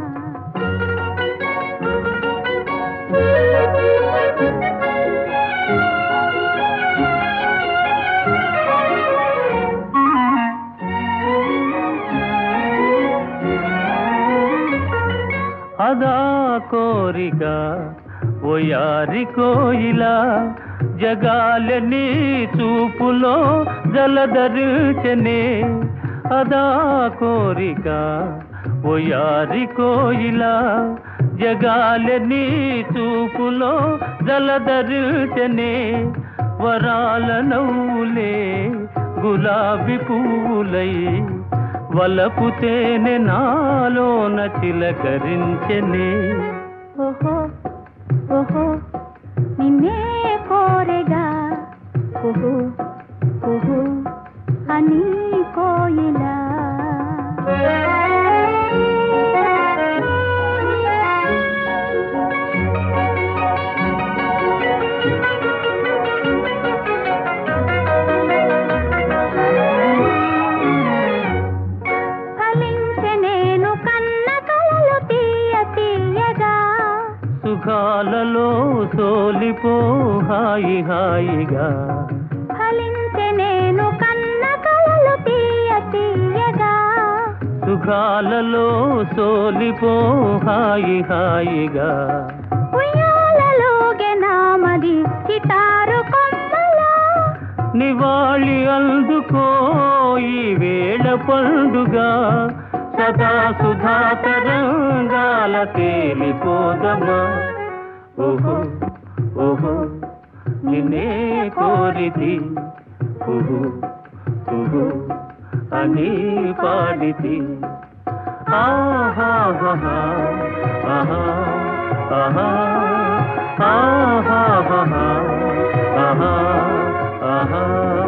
అదా కోరిక ఓయారి కోయిలా జగాలని చూపులో జలధరించనే అదా కోరిక ఓయారి కోయిలా జగాలని చూపులో జలధరించనే వరాల నవ్వులే గులాబీ పువ్వులై వలపు తేనె నాలోన చిలకరించెనే ఓహో ఓహో నిన్నే కోరెగా ఓహో ఓహో అని కోయిలా ఫలించె నేను కన్న కలలు తీయ తీయగా సుఖాలలో సోలిపో హాయి హాయిగా ఫలించె సుఖాలలో సోలిపో హాయి హాయిగా ఉయ్యాలలోగే నామది చిటారు కొమ్మలా నివాళి అందుకో ఈ వేళ పండుగ సదా సుధా తరంగాల తేలిపోదమా ఓహో ఓహో నిన్నే కోరితి ఓహో ఓహో అని పాడితి ఆహా ఆహా ఆహా ఆహా ఆహా ఆహా ఆహా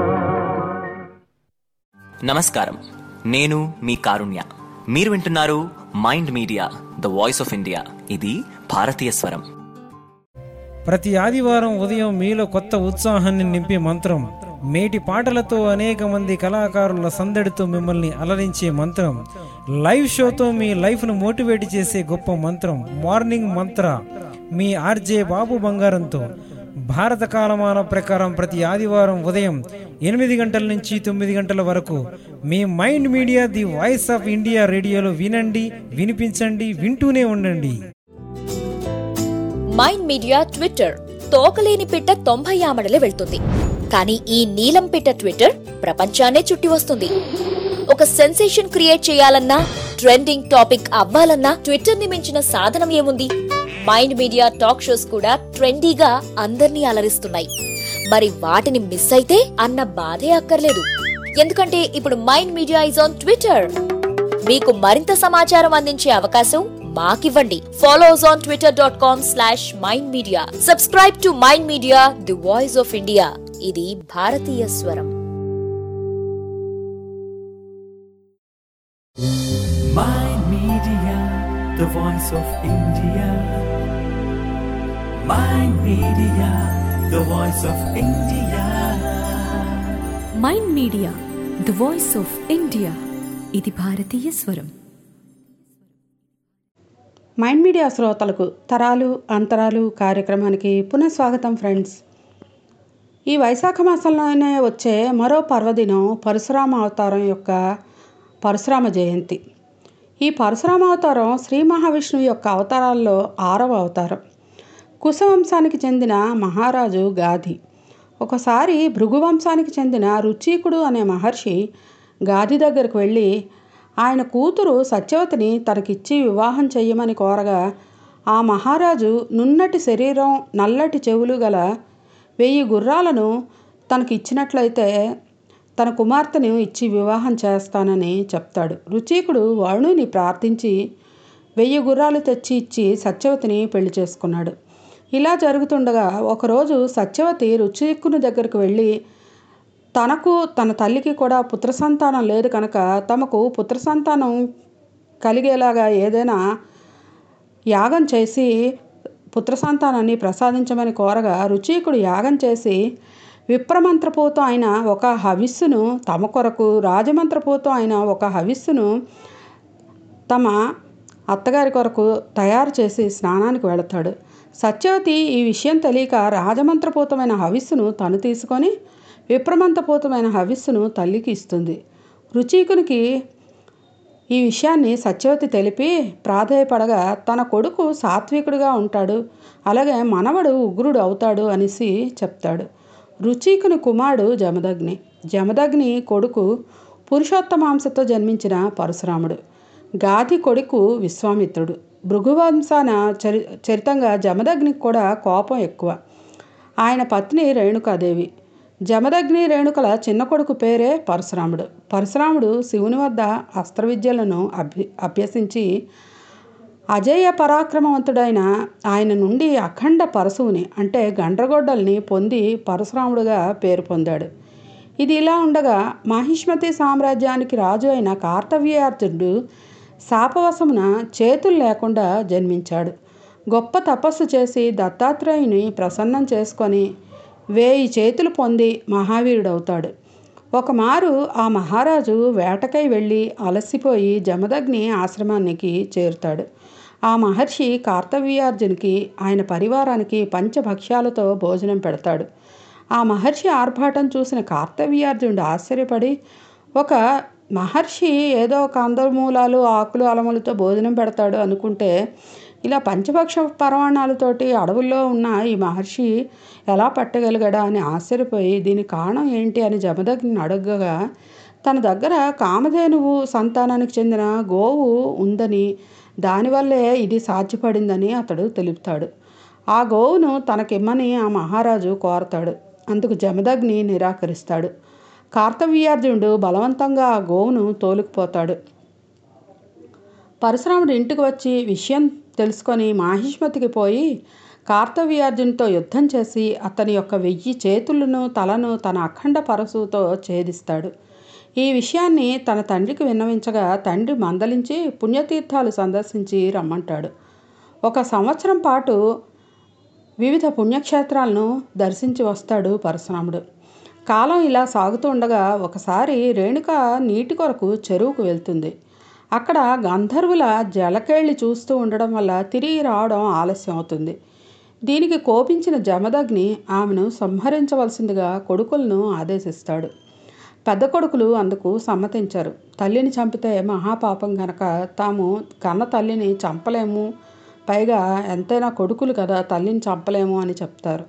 నమస్కారం నేను మీ కారుణ్య మీరు వింటున్నారు mind media the voice of India ఇది భారతీయ స్వరం ప్రతి ఆదివారం ఉదయం మీలో కొత్త ఉత్సాహాన్ని నింపే మంత్రం మేటి పాటలతో అనేక మంది కళాకారుల సందడితో మిమ్మల్ని అలరించే మంత్రం లైవ్ షోతో మీ లైఫ్ను మోటివేట్ చేసే గొప్ప మంత్రం మార్నింగ్ మంత్ర మీ ఆర్జే బాబు బంగారంతో భారత కాలమాన ప్రకారం ప్రతి ఆదివారం ఉదయం ఎనిమిది గంటల నుంచి తొమ్మిది గంటల వరకు మీ mind media the voice of India రేడియోలో వినండి వినిపించండి వింటూనే ఉండండి మైండ్ మీడియా ట్విట్టర్ తోకలేని పిట్ట తొంభై ఆమడలే వెళ్తుంది కానీ ఈ నీలం పిట్ట ట్విట్టర్ ప్రపంచాన్నే చుట్టి వస్తుంది ఒక సెన్సేషన్ క్రియేట్ చేయాలన్నా ట్రెండింగ్ టాపిక్ అవ్వాలన్నా ట్విట్టర్ ని మించిన సాధనం ఏముంది మైండ్ మీడియా టాక్ షోస్ కూడా ట్రెండీగా అందర్నీ అలరిస్తున్నాయి మరి వాటిని మిస్ అయితే అన్న బాధే అక్కర్లేదు ఎందుకంటే ఇప్పుడు mind media is on Twitter మీకు మరింత సమాచారం అందించే అవకాశం మాకివ్వండి follow us on Twitter dot com slash mind media subscribe to mind media the voice of India ఇది భారతీయ స్వరం Mind Media, the voice of India. Mind Media, the voice of India. Mind media the voice of India ఇది భారతీయ స్వరం mind media శ్రోతలకు తరాలు అంతరాలు కార్యక్రమానికి పునఃస్వాగతం ఫ్రెండ్స్ ఈ వైశాఖ మాసంలోనే వచ్చే మరో పర్వదినం పరశురామ అవతారం యొక్క పరశురామ జయంతి ఈ పరశురామ అవతారం శ్రీ మహావిష్ణువు యొక్క అవతారాల్లో ఆరవ అవతారం కుశవంశానికి చెందిన మహారాజు గాధి ఒకసారి భృగు వంశానికి చెందిన రుచీకుడు అనే మహర్షి గాది దగ్గరకు వెళ్ళి ఆయన కూతురు సత్యవతిని తనకిచ్చి వివాహం చెయ్యమని కోరగా ఆ మహారాజు నున్నటి శరీరం నల్లటి చెవులు గల వెయ్యి గుర్రాలను తనకి ఇచ్చినట్లయితే తన కుమార్తెను ఇచ్చి వివాహం చేస్తానని చెప్తాడు రుచీకుడు వరుణుని ప్రార్థించి వెయ్యి గుర్రాలు తెచ్చి ఇచ్చి సత్యవతిని పెళ్లి చేసుకున్నాడు ఇలా జరుగుతుండగా ఒకరోజు సత్యవతి రుచీకుని దగ్గరకు వెళ్ళి తనకు తన తల్లికి కూడా పుత్ర సంతానం లేదు కనుక తమకు పుత్ర సంతానం కలిగేలాగా ఏదైనా యాగం చేసి పుత్ర సంతానాన్ని ప్రసాదించమని కోరగా రుచీకుడు యాగం చేసి విప్రమంత్రపూతం అయిన ఒక హవిస్సును తమ కొరకు రాజమంత్రపూతం అయిన ఒక హవిస్సును తమ అత్తగారి కొరకు తయారు చేసి స్నానానికి వెళతాడు సత్యవతి ఈ విషయం తెలియక రాజమంత్రపూతమైన హవిస్సును తను తీసుకొని విప్రమంతపూతమైన హవిస్సును తల్లికి ఇస్తుంది రుచీకునికి ఈ విషయాన్ని సత్యవతి తెలిపి ప్రాధేయపడగా తన కొడుకు సాత్వికుడిగా ఉంటాడు అలాగే మనవడు ఉగ్రుడు అవుతాడు అనేసి చెప్తాడు రుచీకుని కుమారుడు జమదగ్ని జమదగ్ని కొడుకు పురుషోత్తమాంశతో జన్మించిన పరశురాముడు గాది కొడుకు విశ్వామిత్రుడు భృగువంశాన చరి చరితంగా జమదగ్నికి కూడా కోపం ఎక్కువ ఆయన పత్ని రేణుకాదేవి జమదగ్ని రేణుకల చిన్న కొడుకు పేరే పరశురాముడు పరశురాముడు శివుని వద్ద అస్త్ర విద్యలను అభ్య అభ్యసించి అజేయ పరాక్రమవంతుడైన ఆయన నుండి అఖండ పరశువుని అంటే గండ్రగొడ్డల్ని పొంది పరశురాముడుగా పేరు పొందాడు ఇది ఇలా ఉండగా మాహిష్మతి సామ్రాజ్యానికి రాజు అయిన కార్తవీయార్జునుడు శాపవశమున చేతులు లేకుండా జన్మించాడు గొప్ప తపస్సు చేసి దత్తాత్రేయుని ప్రసన్నం చేసుకొని వేయి చేతులు పొంది మహావీరుడవుతాడు ఒకమారు ఆ మహారాజు వేటకై వెళ్ళి అలసిపోయి జమదగ్ని ఆశ్రమానికి చేరుతాడు ఆ మహర్షి కార్తవీయార్జునికి ఆయన పరివారానికి పంచభక్ష్యాలతో భోజనం పెడతాడు ఆ మహర్షి ఆర్భాటం చూసిన కార్తవీయార్జునుడు ఆశ్చర్యపడి ఒక మహర్షి ఏదో కందమూలాలు ఆకులు అలములతో భోజనం పెడతాడు అనుకుంటే ఇలా పంచపక్ష పరమాణాలతోటి అడవుల్లో ఉన్న ఈ మహర్షి ఎలా పట్టగలిగాడా అని ఆశ్చర్యపోయి దీని కారణం ఏంటి అని జమదగ్ని అడగగా తన దగ్గర కామధేనువు సంతానానికి చెందిన గోవు ఉందని దానివల్లే ఇది సాధ్యపడిందని అతడు తెలుపుతాడు ఆ గోవును తనకిమ్మని ఆ మహారాజు కోరతాడు అందుకు జమదగ్ని నిరాకరిస్తాడు కార్తవీయార్జునుడు బలవంతంగా ఆ గోవును తోలుకుపోతాడు పరశురాముడు ఇంటికి వచ్చి విషయం తెలుసుకొని మాహిష్మతికి పోయి కార్తవీయార్జునితో యుద్ధం చేసి అతని యొక్క వెయ్యి చేతులను తలను తన అఖండ పరశుతో ఛేదిస్తాడు ఈ విషయాన్ని తన తండ్రికి విన్నవించగా తండ్రి మందలించి పుణ్యతీర్థాలు సందర్శించి రమ్మంటాడు ఒక సంవత్సరం పాటు వివిధ పుణ్యక్షేత్రాలను దర్శించి వస్తాడు పరశురాముడు కాలం ఇలా సాగుతూ ఉండగా ఒకసారి రేణుక నీటి కొరకు చెరువుకు వెళ్తుంది అక్కడ గంధర్వుల జలకేళి చూస్తూ ఉండడం వల్ల తిరిగి రావడం ఆలస్యం అవుతుంది దీనికి కోపించిన జమదగ్ని ఆమెను సంహరించవలసిందిగా కొడుకులను ఆదేశిస్తాడు పెద్ద కొడుకులు అందుకు సమ్మతించారు తల్లిని చంపితే మహాపాపం గనక తాము కన్న తల్లిని చంపలేము పైగా ఎంతైనా కొడుకులు కదా తల్లిని చంపలేము అని చెప్తారు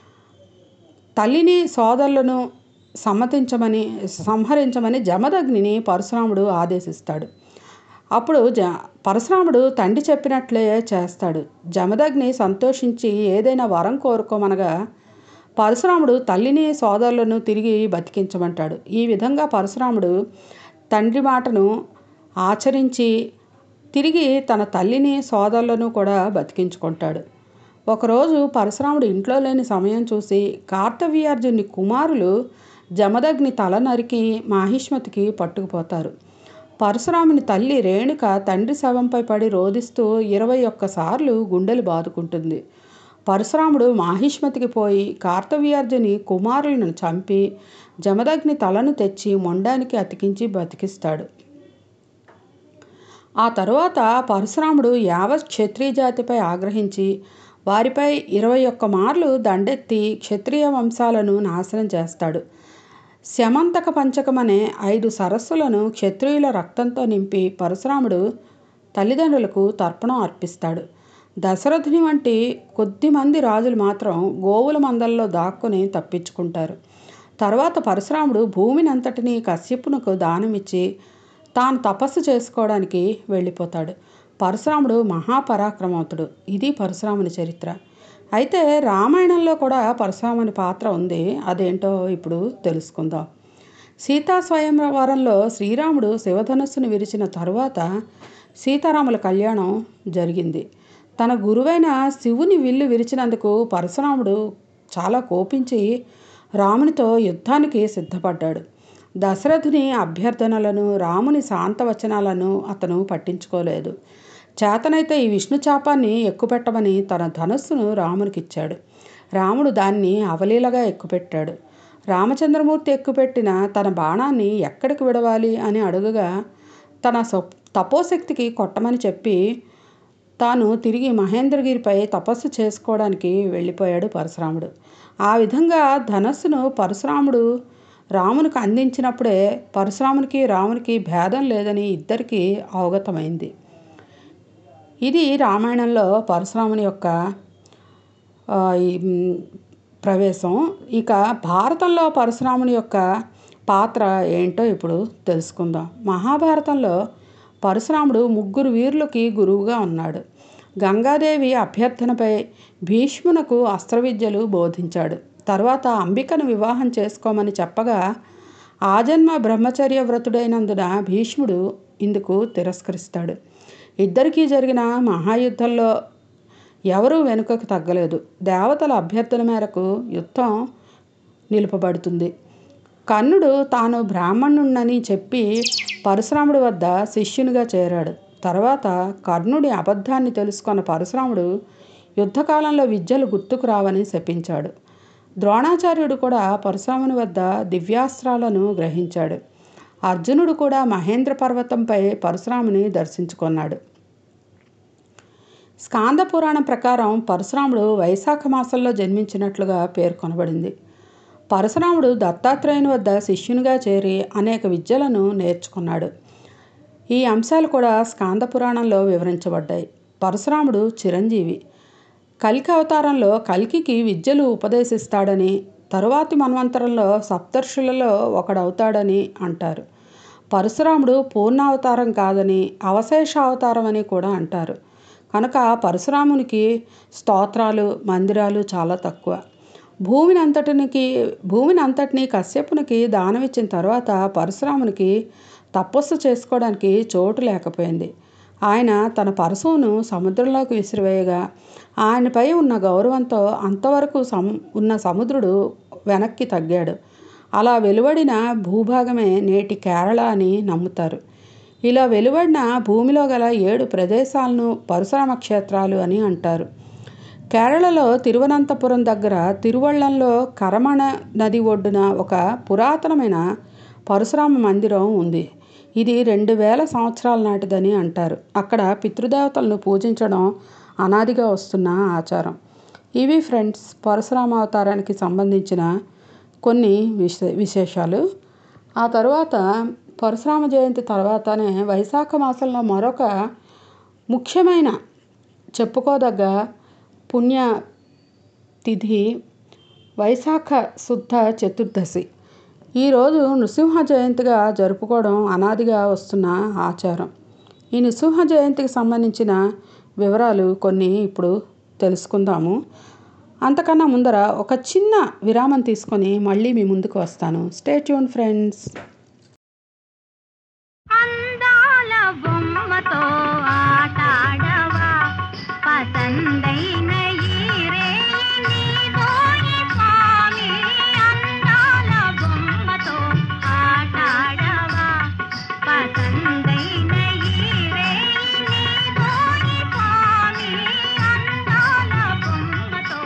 తల్లిని సోదరులను సమ్మతించమని సంహరించమని జమదగ్నిని పరశురాముడు ఆదేశిస్తాడు అప్పుడు జ పరశురాముడు తండ్రి చెప్పినట్లే చేస్తాడు జమదగ్ని సంతోషించి ఏదైనా వరం కోరుకోమనగా పరశురాముడు తల్లిని సోదరులను తిరిగి బతికించమంటాడు ఈ విధంగా పరశురాముడు తండ్రి మాటను ఆచరించి తిరిగి తన తల్లిని సోదరులను కూడా బతికించుకుంటాడు ఒకరోజు పరశురాముడు ఇంట్లో లేని సమయం చూసి కార్తవీయార్జుని కుమారులు జమదగ్ని తల నరికి మాహిష్మతికి పట్టుకుపోతారు పరశురాముని తల్లి రేణుక తండ్రి శవంపై పడి రోదిస్తూ ఇరవై ఒక్కసార్లు గుండెలు బాదుకుంటుంది పరశురాముడు మాహిష్మతికి పోయి కార్తవీయార్జుని కుమారులను చంపి జమదగ్ని తలను తెచ్చి మొండానికి అతికించి బతికిస్తాడు ఆ తరువాత పరశురాముడు యావత్ క్షత్రియ జాతిపై ఆగ్రహించి వారిపై ఇరవై ఒక్క మార్లు దండెత్తి క్షత్రియ వంశాలను నాశనం చేస్తాడు శమంతక పంచకం అనే ఐదు సరస్సులను క్షత్రియుల రక్తంతో నింపి పరశురాముడు తల్లిదండ్రులకు తర్పణం అర్పిస్తాడు దశరథుని వంటి కొద్దిమంది రాజులు మాత్రం గోవుల మందల్లో దాక్కుని తప్పించుకుంటారు తర్వాత పరశురాముడు భూమిని అంతటినీ కశ్యపునకు దానమిచ్చి తాను తపస్సు చేసుకోవడానికి వెళ్ళిపోతాడు పరశురాముడు మహాపరాక్రమవంతుడు ఇది పరశురాముని చరిత్ర అయితే రామాయణంలో కూడా పరశురాముని పాత్ర ఉంది అదేంటో ఇప్పుడు తెలుసుకుందాం సీతా స్వయంవరంలో శ్రీరాముడు శివధనుస్సును విరిచిన తరువాత సీతారాముల కళ్యాణం జరిగింది తన గురువైన శివుని విల్లు విరిచినందుకు పరశురాముడు చాలా కోపించి రామునితో యుద్ధానికి సిద్ధపడ్డాడు దశరథుని అభ్యర్థనలను రాముని శాంతవచనాలను అతను పట్టించుకోలేదు చేతనైతే ఈ విష్ణు చాపాన్ని ఎక్కుపెట్టమని తన ధనస్సును రామునికిచ్చాడు రాముడు దాన్ని అవలీలగా ఎక్కుపెట్టాడు రామచంద్రమూర్తి ఎక్కుపెట్టిన తన బాణాన్ని ఎక్కడికి విడవాలి అని అడుగగా తన తపోశక్తికి కొట్టమని చెప్పి తాను తిరిగి మహేంద్రగిరిపై తపస్సు చేసుకోవడానికి వెళ్ళిపోయాడు పరశురాముడు ఆ విధంగా ధనస్సును పరశురాముడు రామునికి అందించినప్పుడే పరశురామునికి రామునికి భేదం లేదని ఇద్దరికీ అవగతమైంది ఇది రామాయణంలో పరశురాముని యొక్క ప్రవేశం ఇక భారతంలో పరశురాముని యొక్క పాత్ర ఏంటో ఇప్పుడు తెలుసుకుందాం మహాభారతంలో పరశురాముడు ముగ్గురు వీరులకి గురువుగా ఉన్నాడు గంగాదేవి అభ్యర్థనపై భీష్మునకు అస్త్రవిద్యలు బోధించాడు తర్వాత అంబికను వివాహం చేసుకోమని చెప్పగా ఆజన్మ బ్రహ్మచర్య వ్రతుడైనందున భీష్ముడు ఇందుకు తిరస్కరిస్తాడు ఇద్దరికీ జరిగిన మహాయుద్ధంలో ఎవరూ వెనుకకు తగ్గలేదు దేవతల అభ్యర్థన మేరకు యుద్ధం నిలుపబడుతుంది కర్ణుడు తాను బ్రాహ్మణుణ్ణని చెప్పి పరశురాముడి వద్ద శిష్యునిగా చేరాడు తర్వాత కర్ణుడి అబద్ధాన్ని తెలుసుకున్న పరశురాముడు యుద్ధకాలంలో విద్యలు గుర్తుకు రావని శపించాడు ద్రోణాచార్యుడు కూడా పరశురాముని వద్ద దివ్యాస్త్రాలను గ్రహించాడు అర్జునుడు కూడా మహేంద్ర పర్వతంపై పరశురాముని దర్శించుకున్నాడు స్కాంద పురాణం ప్రకారం పరశురాముడు వైశాఖ మాసంలో జన్మించినట్లుగా పేర్కొనబడింది పరశురాముడు దత్తాత్రేయుని వద్ద శిష్యునిగా చేరి అనేక విద్యలను నేర్చుకున్నాడు ఈ అంశాలు కూడా స్కాంద పురాణంలో వివరించబడ్డాయి పరశురాముడు చిరంజీవి కలికి అవతారంలో కల్కికి విద్యలు ఉపదేశిస్తాడని తరువాతి మన్వంతరంలో సప్తర్షులలో ఒకడవుతాడని అంటారు పరశురాముడు పూర్ణావతారం కాదని అవశేష అవతారం అని కూడా అంటారు కనుక పరశురామునికి స్తోత్రాలు మందిరాలు చాలా తక్కువ భూమిని అంతటినికి భూమిని అంతటిని కశ్యపునికి దానమిచ్చిన తర్వాత పరశురామునికి తపస్సు చేసుకోవడానికి చోటు లేకపోయింది ఆయన తన పరశువును సముద్రంలోకి విసిరివేయగా ఆయనపై ఉన్న గౌరవంతో అంతవరకు సము ఉన్న సముద్రుడు వెనక్కి తగ్గాడు అలా వెలువడిన భూభాగమే నేటి కేరళ అని నమ్ముతారు ఇలా వెలువడిన భూమిలో గల ఏడు ప్రదేశాలను పరశురామ క్షేత్రాలు అని అంటారు కేరళలో తిరువనంతపురం దగ్గర తిరువళ్ళంలో కరమణ నది ఒడ్డున ఒక పురాతనమైన పరశురామ మందిరం ఉంది ఇది రెండు వేల సంవత్సరాల నాటిదని అంటారు అక్కడ పితృదేవతలను పూజించడం అనాదిగా వస్తున్న ఆచారం ఇవి ఫ్రెండ్స్ పరశురామ అవతారానికి సంబంధించిన కొన్ని విశే విశేషాలు ఆ తరువాత పరశురామ జయంతి తర్వాతనే వైశాఖ మాసంలో మరొక ముఖ్యమైన చెప్పుకోదగ్గ పుణ్య తిథి వైశాఖ శుద్ధ చతుర్దశి ఈరోజు నృసింహ జయంతిగా జరుపుకోవడం అనాదిగా వస్తున్న ఆచారం ఈ నృసింహ జయంతికి సంబంధించిన వివరాలు కొన్ని ఇప్పుడు తెలుసుకుందాము అంతకన్నా ముందర ఒక చిన్న విరామం తీసుకొని మళ్ళీ మీ ముందుకు వస్తాను స్టే ట్యూన్ ఫ్రెండ్స్ అందాల బొమ్మతో ఆటాడవా పసందైన ఈరే నీదోయి స్వామి అందాల బొమ్మతో ఆటాడవా పసందైన ఈరే నీదోయి స్వామి అందాల బొమ్మతో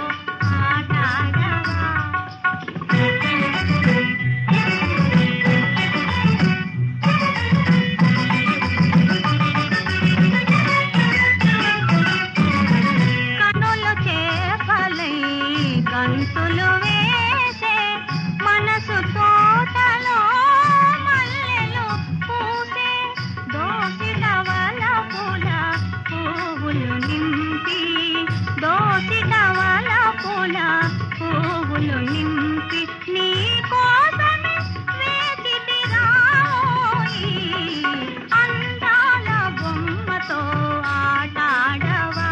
కనులు చేపలై గంతులు వేసే మనసు తోటలో మల్లెలు పూసే దోసిటవల పూల పువ్వులు నింపి దోసిటవల పూల పువ్వులు నింపి నీ కోసమే వేచితిరాయి అందాల బొమ్మతో ఆటాడవా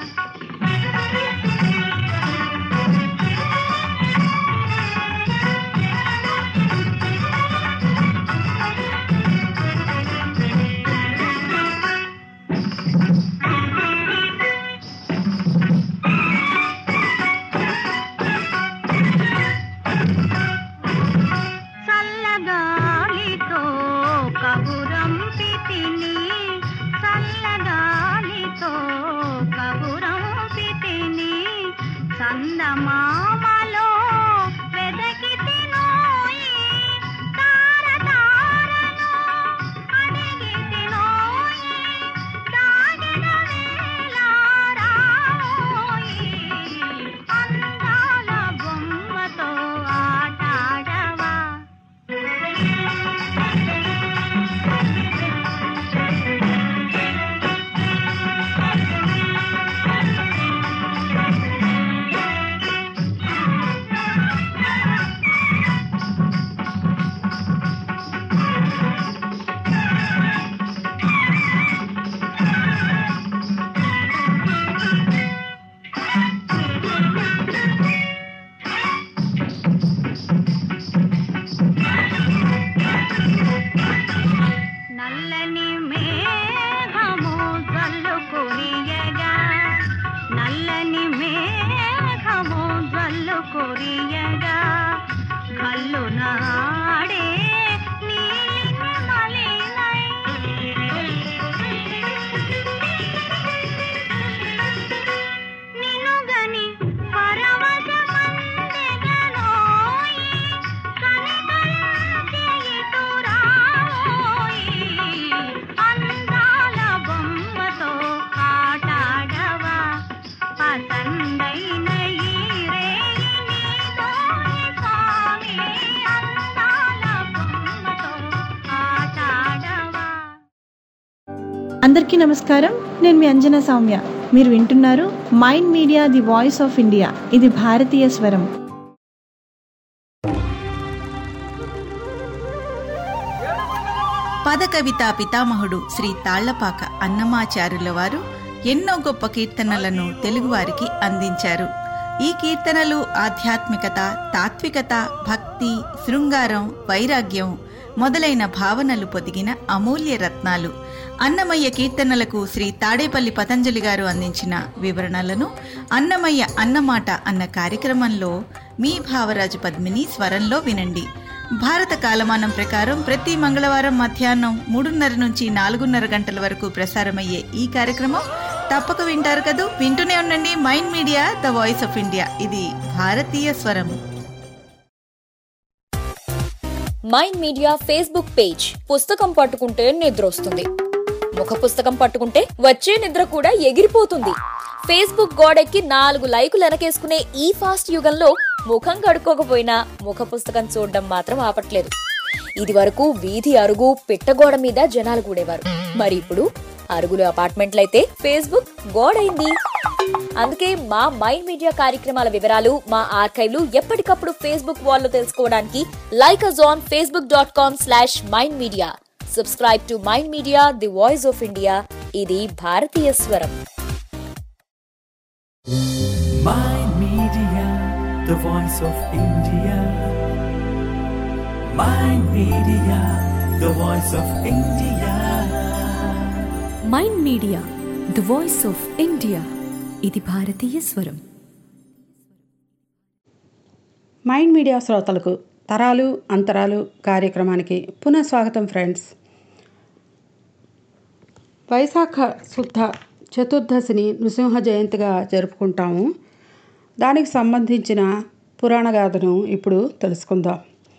చల్లగాలితో కబురంపితిని చల్లగాలితో కబురంపితిని చందమామలో వెదకి తినోయి తార తారను అడిగి తినోయి దాగిన వేళ రావోయి అందాల బొమ్మతో ఆటాడవా నల్లని మేఘము జల్లు కురియగా నల్లని మేఘము జల్లు కురియగా కల్లు నాడే నీలి మలినై నినుగని పరవశమందెగనోయి అందాల బొమ్మతో ఆటాడవా పసందైన ఈ రేయి నీతోని అందరికీ నమస్కారం నేను మీ అంజనా సౌమ్య మీరు వింటున్నారు mind media the voice of India ఇది భారతీయ స్వరం పదకవితా పితామహుడు శ్రీ తాళ్లపాక అన్నమాచారుల వారు ఎన్నో గొప్ప కీర్తనలను తెలుగువారికి అందించారు ఈ కీర్తనలు ఆధ్యాత్మికత తాత్వికత భక్తి శృంగారం వైరాగ్యం మొదలైన భావనలు పొదిగిన అమూల్య రత్నాలు అన్నమయ్య కీర్తనలకు శ్రీ తాడేపల్లి పతంజలి గారు అందించిన వివరణలను అన్నమయ్య అన్నమాట అన్న కార్యక్రమంలో మీ భావరాజు పద్మిని స్వరంలో వినండి భారత కాలమానం ప్రకారం ప్రతి మంగళవారం మధ్యాహ్నం మూడున్నర నుంచి నాలుగున్నర గంటల వరకు ప్రసారమయ్యే ఈ కార్యక్రమం తప్పక వింటారు కదూ వింటూనే ఉండండి mind media the voice of India ఇది భారతీయ స్వరం మైండ్ మీడియా ఫేస్బుక్ పేజ్ పుస్తకం పట్టుకుంటే నిద్ర వస్తుంది ముఖ పుస్తకం పట్టుకుంటే వచ్చే నిద్ర కూడా ఎగిరిపోతుంది ఫేస్బుక్ గోడెక్కి నాలుగు లైకులు వెనకేసుకునే ఈ ఫాస్ట్ యుగంలో ముఖం కడుక్కోకపోయినా ముఖ పుస్తకం చూడడం మాత్రం ఆపట్లేదు ఇది వరకు వీధి అరుగు పిట్టగోడ మీద జనాలు కూడేవారు మరి ఇప్పుడు అరుగులు అపార్ట్మెంట్లయితే ఫేస్బుక్ గోడైంది అందుకే మా మైండ్ మీడియా కార్యక్రమాల వివరాలు మా ఆర్కైవ్లు ఎప్పటికప్పుడు ఫేస్బుక్ వాల్లో తెలుసుకోవడానికి like us on Facebook dot com slash mind media subscribe to mind media the voice of India ఇది భారతీయ స్వరం Mind Media, the voice of India. Mind Media, the voice of India. Mind media the voice of India ఇది భారతీయ స్వరం mind media శ్రోతలకు తరాలు అంతరాలు కార్యక్రమానికి పునః స్వాగతం ఫ్రెండ్స్ వైశాఖ శుద్ధ చతుర్దశిని నృసింహ జయంతిగా జరుపుకుంటాము దానికి సంబంధించిన పురాణ గాథను ఇప్పుడు తెలుసుకుందాం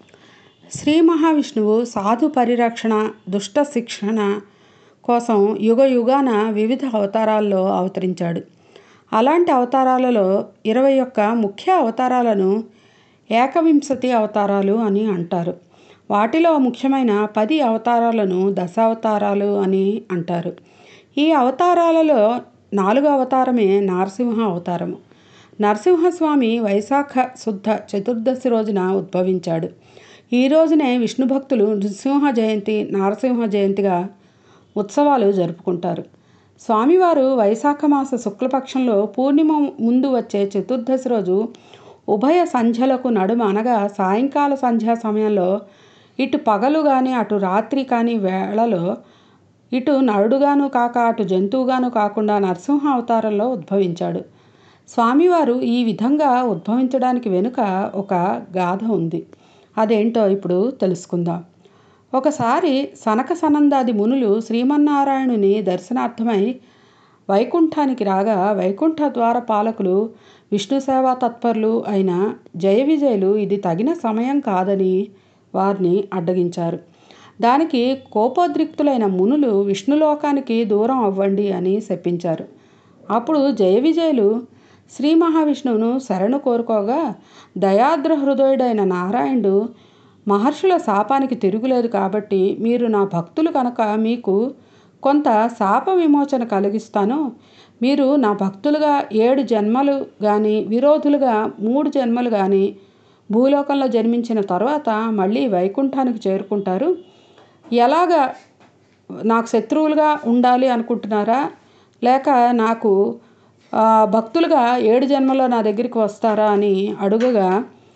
శ్రీ మహావిష్ణువు సాధు పరిరక్షణ దుష్ట శిక్షణ కోసం యుగ యుగాన వివిధ అవతారాల్లో అవతరించాడు అలాంటి అవతారాలలో ఇరవై ఒక్క ముఖ్య అవతారాలను ఏకవింశతి అవతారాలు అని అంటారు వాటిలో ముఖ్యమైన పది అవతారాలను దశావతారాలు అని అంటారు ఈ అవతారాలలో నాలుగో అవతారమే నరసింహ అవతారము నరసింహస్వామి వైశాఖ శుద్ధ చతుర్దశి రోజున ఉద్భవించాడు ఈ రోజునే విష్ణు భక్తులు నృసింహ జయంతి నరసింహ జయంతిగా ఉత్సవాలు జరుపుకుంటారు స్వామివారు వైశాఖ మాస శుక్లపక్షంలో పూర్ణిమ ముందు వచ్చే చతుర్దశి రోజు ఉభయ సంధ్యలకు నడుమ అనగా సాయంకాల సంధ్యా సమయంలో ఇటు పగలు కానీ అటు రాత్రి కానీ వేళలో ఇటు నరుడుగాను కాక అటు జంతువుగాను కాకుండా నరసింహ అవతారంలో ఉద్భవించాడు స్వామివారు ఈ విధంగా ఉద్భవించడానికి వెనుక ఒక గాథ ఉంది అదేంటో ఇప్పుడు తెలుసుకుందాం ఒకసారి సనక సనందాది మునులు శ్రీమన్నారాయణుని దర్శనార్థమై వైకుంఠానికి రాగా వైకుంఠ ద్వార పాలకులు విష్ణు సేవా తత్పరులు అయిన జయ విజయులు ఇది తగిన సమయం కాదని వారిని అడ్డగించారు దానికి కోపోద్రిక్తులైన మునులు విష్ణులోకానికి దూరం అవ్వండి అని శపించారు అప్పుడు జయ విజయులు శ్రీ మహావిష్ణువును శరణు కోరుకోగా దయాద్ర హృదయుడైన నారాయణుడు మహర్షుల శాపానికి తిరుగులేదు కాబట్టి మీరు నా భక్తులు కనుక మీకు కొంత శాప విమోచన కలిగిస్తాను మీరు నా భక్తులుగా ఏడు జన్మలు కానీ విరోధులుగా మూడు జన్మలు కానీ భూలోకంలో జన్మించిన తర్వాత మళ్ళీ వైకుంఠానికి చేరుకుంటారు ఎలాగ నాకు శత్రువులుగా ఉండాలి అనుకుంటున్నారా లేక నాకు ఆ, భక్తులుగా ఏడు జన్మలో నా దగ్గరికి వస్తారా అని అడుగగా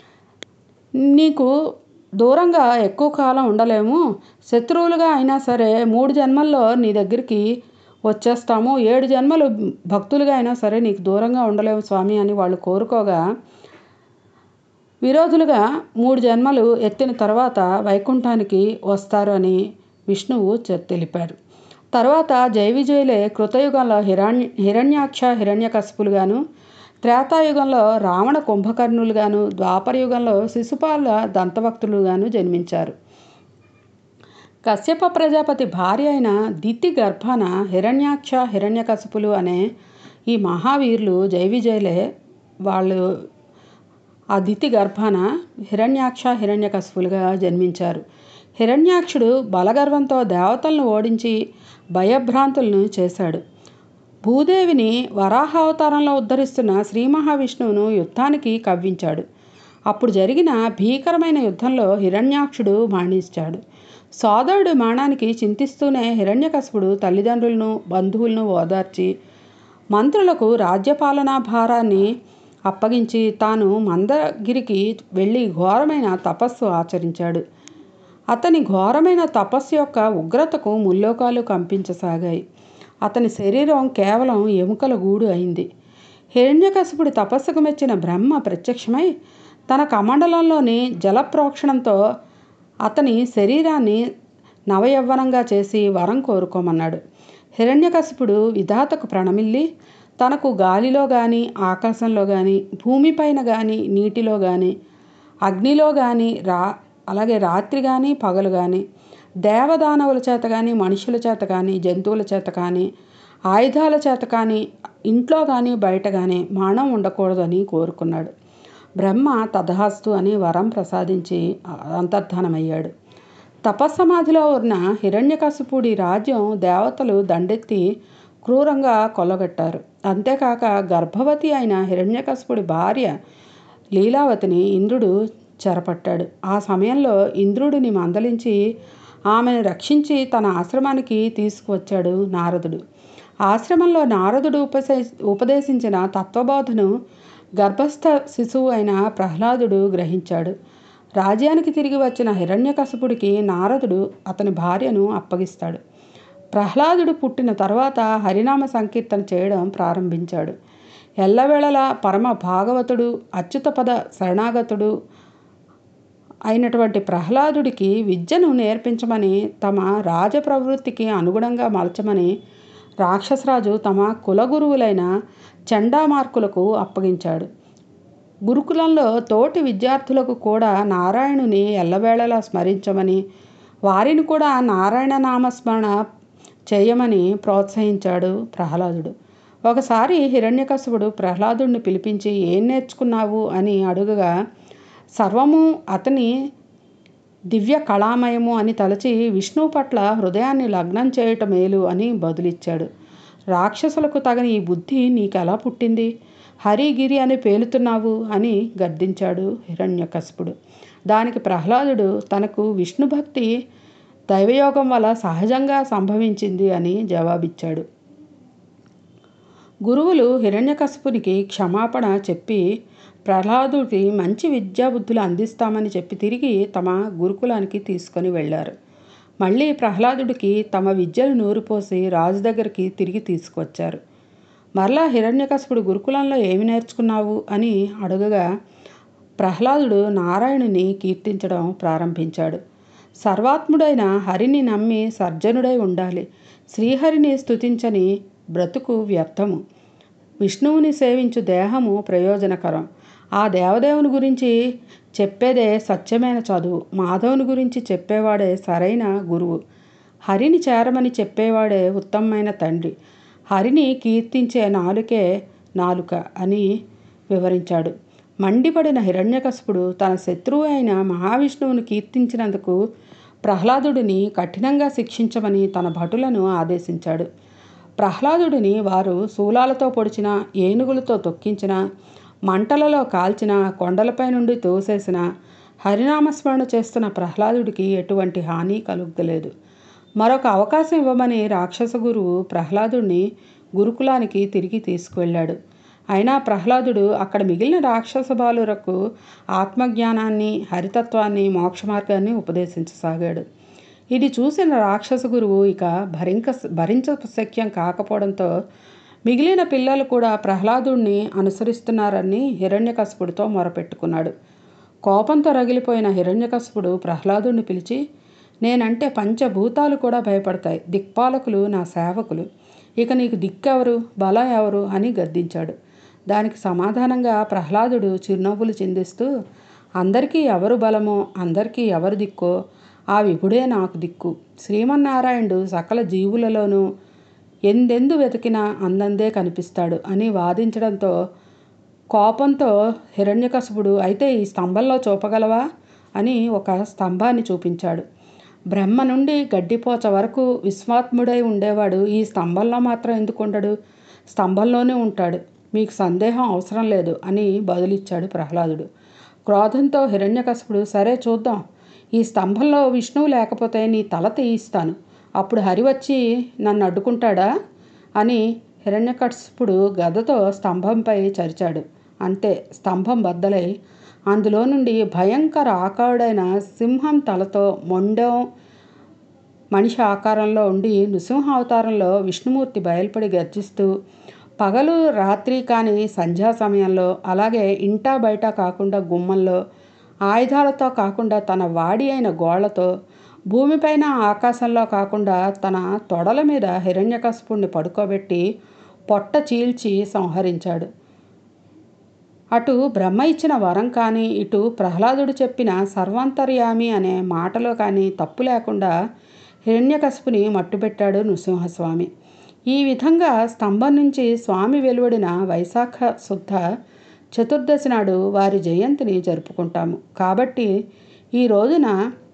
నీకు దూరంగా ఎక్కువ కాలం ఉండలేము శత్రువులుగా అయినా సరే మూడు జన్మల్లో నీ దగ్గరికి వచ్చేస్తాము ఏడు జన్మలు భక్తులుగా అయినా సరే నీకు దూరంగా ఉండలేము స్వామి అని వాళ్ళు కోరుకోగా విరోధులుగా మూడు జన్మలు ఎత్తిన తర్వాత వైకుంఠానికి వస్తారు అని విష్ణువు చె- తెలిపాడు తర్వాత జయ విజయులే కృతయుగంలో హిరణ్య హిరణ్యాక్ష హిరణ్యకశిపులుగాను త్రేతాయుగంలో రావణ కుంభకర్ణులుగాను ద్వాపరయుగంలో శిశుపాల దంతభక్తులుగాను జన్మించారు కశ్యప ప్రజాపతి భార్య అయిన దితి గర్భాన హిరణ్యాక్ష హిరణ్యకశిపులు అనే ఈ మహావీరులు జయ విజయులే వాళ్ళు ఆ దితి గర్భాన హిరణ్యాక్ష హిరణ్యకశిపులుగా జన్మించారు హిరణ్యాక్షుడు బలగర్వంతో దేవతలను ఓడించి భయభ్రాంతులను చేశాడు భూదేవిని వరాహావతారంలో ఉద్ధరిస్తున్న శ్రీ మహావిష్ణువును యుద్ధానికి కవ్వించాడు అప్పుడు జరిగిన భీకరమైన యుద్ధంలో హిరణ్యాక్షుడు మరణించాడు సోదరుడు మరణానికి చింతిస్తూనే హిరణ్యకశపుడు తల్లిదండ్రులను బంధువులను ఓదార్చి మంత్రులకు రాజ్యపాలనా భారాన్ని అప్పగించి తాను మందగిరికి వెళ్ళి ఘోరమైన తపస్సు ఆచరించాడు అతని ఘోరమైన తపస్సు యొక్క ఉగ్రతకు ముల్లోకాలు కంపించసాగాయి అతని శరీరం కేవలం ఎముకల గూడు అయింది హిరణ్యకశపుడి తపస్సుకు మెచ్చిన బ్రహ్మ ప్రత్యక్షమై తన కమండలంలోని జలప్రోక్షణంతో అతని శరీరాన్ని నవయవ్వనంగా చేసి వరం కోరుకోమన్నాడు హిరణ్యకశిపుడు విధాతకు ప్రణమిల్లి తనకు గాలిలో కానీ ఆకాశంలో కానీ భూమిపైన కానీ నీటిలో కానీ అగ్నిలో కానీ రా అలాగే రాత్రి కానీ పగలు కానీ దేవదానవుల చేత కానీ మనుషుల చేత కానీ జంతువుల చేత కానీ ఆయుధాల చేత కానీ ఇంట్లో కానీ బయట కానీ మరణం ఉండకూడదని కోరుకున్నాడు బ్రహ్మ తథాస్తు అని వరం ప్రసాదించి అంతర్ధానమయ్యాడు తపస్సమాధిలో ఉన్న హిరణ్యకశిపుడి రాజ్యం దేవతలు దండెత్తి క్రూరంగా కొల్లగొట్టారు అంతేకాక గర్భవతి అయిన హిరణ్యకశిపుడి భార్య లీలావతిని ఇంద్రుడు చెరపట్టాడు ఆ సమయంలో ఇంద్రుడిని మందలించి ఆమెను రక్షించి తన ఆశ్రమానికి తీసుకువచ్చాడు నారదుడు ఆశ్రమంలో నారదుడు ఉపసే ఉపదేశించిన తత్వబోధను గర్భస్థ శిశువు అయిన ప్రహ్లాదుడు గ్రహించాడు రాజ్యానికి తిరిగి వచ్చిన హిరణ్యకశపుడికి నారదుడు అతని భార్యను అప్పగిస్తాడు ప్రహ్లాదుడు పుట్టిన తర్వాత హరినామ సంకీర్తన చేయడం ప్రారంభించాడు ఎల్లవేళలా పరమ భాగవతుడు అచ్యుతపద శరణాగతుడు అయినటువంటి ప్రహ్లాదుడికి విద్యను నేర్పించమని తమ రాజప్రవృత్తికి అనుగుణంగా మలచమని రాక్షసరాజు తమ కులగురువులైన చండామార్కులకు అప్పగించాడు గురుకులంలో తోటి విద్యార్థులకు కూడా నారాయణుని ఎల్లవేళలా స్మరించమని వారిని కూడా నారాయణ నామస్మరణ చేయమని ప్రోత్సహించాడు ప్రహ్లాదుడు ఒకసారి హిరణ్యకశపుడు ప్రహ్లాదుడిని పిలిపించి ఏం నేర్చుకున్నావు అని అడుగగా సర్వము అతని దివ్య కళామయము అని తలచి విష్ణువు పట్ల హృదయాన్ని లగ్నం చేయటం మేలు అని బదులిచ్చాడు రాక్షసులకు తగని ఈ బుద్ధి నీకెలా పుట్టింది హరిగిరి అని పేలుతున్నావు అని గద్దించాడు హిరణ్యకశపుడు దానికి ప్రహ్లాదుడు తనకు విష్ణు భక్తి దైవయోగం వల్ల సహజంగా సంభవించింది అని జవాబిచ్చాడు గురువులు హిరణ్యకశపునికి క్షమాపణ చెప్పి ప్రహ్లాదుడికి మంచి విద్యాబుద్ధులు అందిస్తామని చెప్పి తిరిగి తమ గురుకులానికి తీసుకొని వెళ్ళారు మళ్ళీ ప్రహ్లాదుడికి తమ విద్యలు నూరిపోసి రాజు దగ్గరికి తిరిగి తీసుకొచ్చారు మరలా హిరణ్యకశపుడు గురుకులంలో ఏమి నేర్చుకున్నావు అని అడగగా ప్రహ్లాదుడు నారాయణుని కీర్తించడం ప్రారంభించాడు సర్వాత్ముడైన హరిని నమ్మి సర్జనుడై ఉండాలి శ్రీహరిని స్తుతించని బ్రతుకు వ్యర్థము విష్ణువుని సేవించు దేహము ప్రయోజనకరం ఆ దేవదేవుని గురించి చెప్పేదే సత్యమైన చదువు మాధవుని గురించి చెప్పేవాడే సరైన గురువు హరిని చేరమని చెప్పేవాడే ఉత్తమమైన తండ్రి హరిని కీర్తించే నాలుకే నాలుక అని వివరించాడు మండిపడిన హిరణ్యకశపుడు తన శత్రువు అయిన మహావిష్ణువును కీర్తించినందుకు ప్రహ్లాదుడిని కఠినంగా శిక్షించమని తన భటులను ఆదేశించాడు ప్రహ్లాదుడిని వారు శూలాలతో పొడిచిన ఏనుగులతో తొక్కించిన మంటలలో కాల్చిన కొండలపై నుండి తోసేసిన హరినామస్మరణ చేస్తున్న ప్రహ్లాదుడికి ఎటువంటి హాని కలుగలేదు మరొక అవకాశం ఇవ్వమని రాక్షస గురువు ప్రహ్లాదుడిని గురుకులానికి తిరిగి తీసుకువెళ్ళాడు అయినా ప్రహ్లాదుడు అక్కడ మిగిలిన రాక్షస బాలురకు ఆత్మజ్ఞానాన్ని హరితత్వాన్ని మోక్ష మార్గాన్ని ఉపదేశించసాగాడు ఇది చూసిన రాక్షస గురువు ఇక భరింక భరించ శక్యం కాకపోవడంతో మిగిలిన పిల్లలు కూడా ప్రహ్లాదుడిని అనుసరిస్తున్నారని హిరణ్యకశపుడితో మొరపెట్టుకున్నాడు కోపంతో రగిలిపోయిన హిరణ్యకశపుడు ప్రహ్లాదుడిని పిలిచి నేనంటే పంచభూతాలు కూడా భయపడతాయి దిక్పాలకులు నా సేవకులు ఇక నీకు దిక్కెవరు బలం ఎవరు అని గద్దించాడు దానికి సమాధానంగా ప్రహ్లాదుడు చిరునవ్వులు చిందిస్తూ అందరికీ ఎవరు బలమో అందరికీ ఎవరు దిక్కో ఆ విభుడే నాకు దిక్కు శ్రీమన్నారాయణుడు సకల జీవులలోనూ ఎందెందు వెతికినా అందందే కనిపిస్తాడు అని వాదించడంతో కోపంతో హిరణ్యకశపుడు అయితే ఈ స్తంభంలో చూపగలవా అని ఒక స్తంభాన్ని చూపించాడు బ్రహ్మ నుండి గడ్డిపోచ వరకు విశ్వాత్ముడై ఉండేవాడు ఈ స్తంభంలో మాత్రం ఎందుకు ఉండడు స్తంభంలోనే ఉంటాడు మీకు సందేహం అవసరం లేదు అని బదులిచ్చాడు ప్రహ్లాదుడు క్రోధంతో హిరణ్యకశపుడు సరే చూద్దాం ఈ స్తంభంలో విష్ణువు లేకపోతే నీ తల తీయిస్తాను అప్పుడు హరి వచ్చి నన్ను అడ్డుకుంటాడా అని హిరణ్యకశపుడు గదతో స్తంభంపై చరిచాడు అంతే స్తంభం బద్దలై అందులో నుండి భయంకర ఆకారుడైన సింహం తలతో మొండెం మనిషి ఆకారంలో ఉండి నృసింహ అవతారంలో విష్ణుమూర్తి బయలుపడి గర్జిస్తూ పగలు రాత్రి కాని సంధ్యా సమయంలో అలాగే ఇంటా బయట కాకుండా గుమ్మంలో ఆయుధాలతో కాకుండా తన వాడి అయిన గోళ్లతో భూమిపైన ఆకాశంలో కాకుండా తన తొడల మీద హిరణ్యకశపుణ్ణి పడుకోబెట్టి పొట్ట చీల్చి సంహరించాడు అటు బ్రహ్మ ఇచ్చిన వరం కానీ ఇటు ప్రహ్లాదుడు చెప్పిన సర్వాంతర్యామి అనే మాటలో కానీ తప్పు లేకుండా హిరణ్యకశపుని మట్టుబెట్టాడు నృసింహస్వామి ఈ విధంగా స్తంభం నుంచి స్వామి వెలువడిన వైశాఖ శుద్ధ చతుర్దశి నాడు వారి జయంతిని జరుపుకుంటాము కాబట్టి ఈ రోజున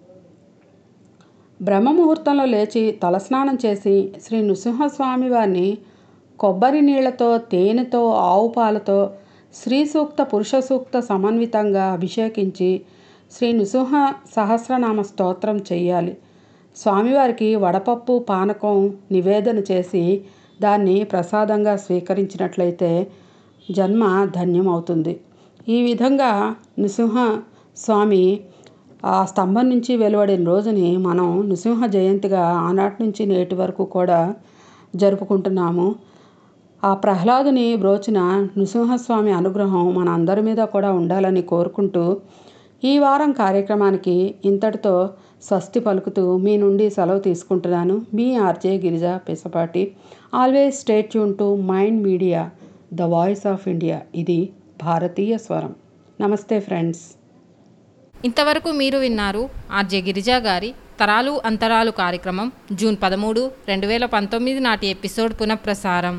బ్రహ్మముహూర్తంలో లేచి తలస్నానం చేసి శ్రీ నృసింహస్వామి వారిని కొబ్బరి నీళ్లతో తేనెతో ఆవు పాలతో శ్రీ సూక్త పురుష సూక్త సమన్వితంగా అభిషేకించి శ్రీ నృసింహ సహస్రనామ స్తోత్రం చెయ్యాలి స్వామివారికి వడపప్పు పానకం నివేదన చేసి దాన్ని ప్రసాదంగా స్వీకరించినట్లయితే జన్మ ధన్యమవుతుంది ఈ విధంగా నృసింహ స్వామి ఆ స్తంభం నుంచి వెలువడిన రోజుని మనం నృసింహ జయంతిగా ఆనాటి నుంచి నేటి వరకు కూడా జరుపుకుంటున్నాము ఆ ప్రహ్లాదుని బ్రోచిన నృసింహస్వామి అనుగ్రహం మన అందరి మీద కూడా ఉండాలని కోరుకుంటూ ఈ వారం కార్యక్రమానికి ఇంతటితో స్వస్తి పలుకుతూ మీ నుండి సెలవు తీసుకుంటున్నాను మీ RJ Girija Pisapati always stay tuned to mind media the voice of India ఇది భారతీయ స్వరం నమస్తే ఫ్రెండ్స్ ఇంతవరకు మీరు విన్నారు ఆర్జే గిరిజా గారి తరాలు అంతరాలు కార్యక్రమం జూన్ పదమూడు రెండు వేల పంతొమ్మిది నాటి ఎపిసోడ్ పునఃప్రసారం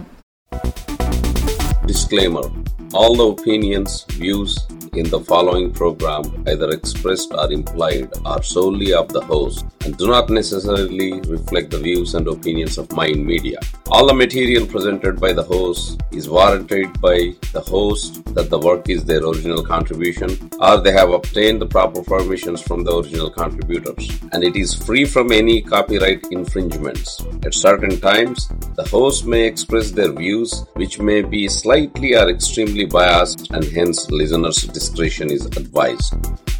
Disclaimer All the opinions, views in the following program, either expressed or implied, are solely of the host and do not necessarily reflect the views and opinions of Mind Media. All the material presented by the host is warranted by the host that the work is their original contribution or they have obtained the proper permissions from the original contributors and it is free from any copyright infringements. At certain times, the host may express their views which may be slightly or extremely biased and hence listeners' discretion is advised.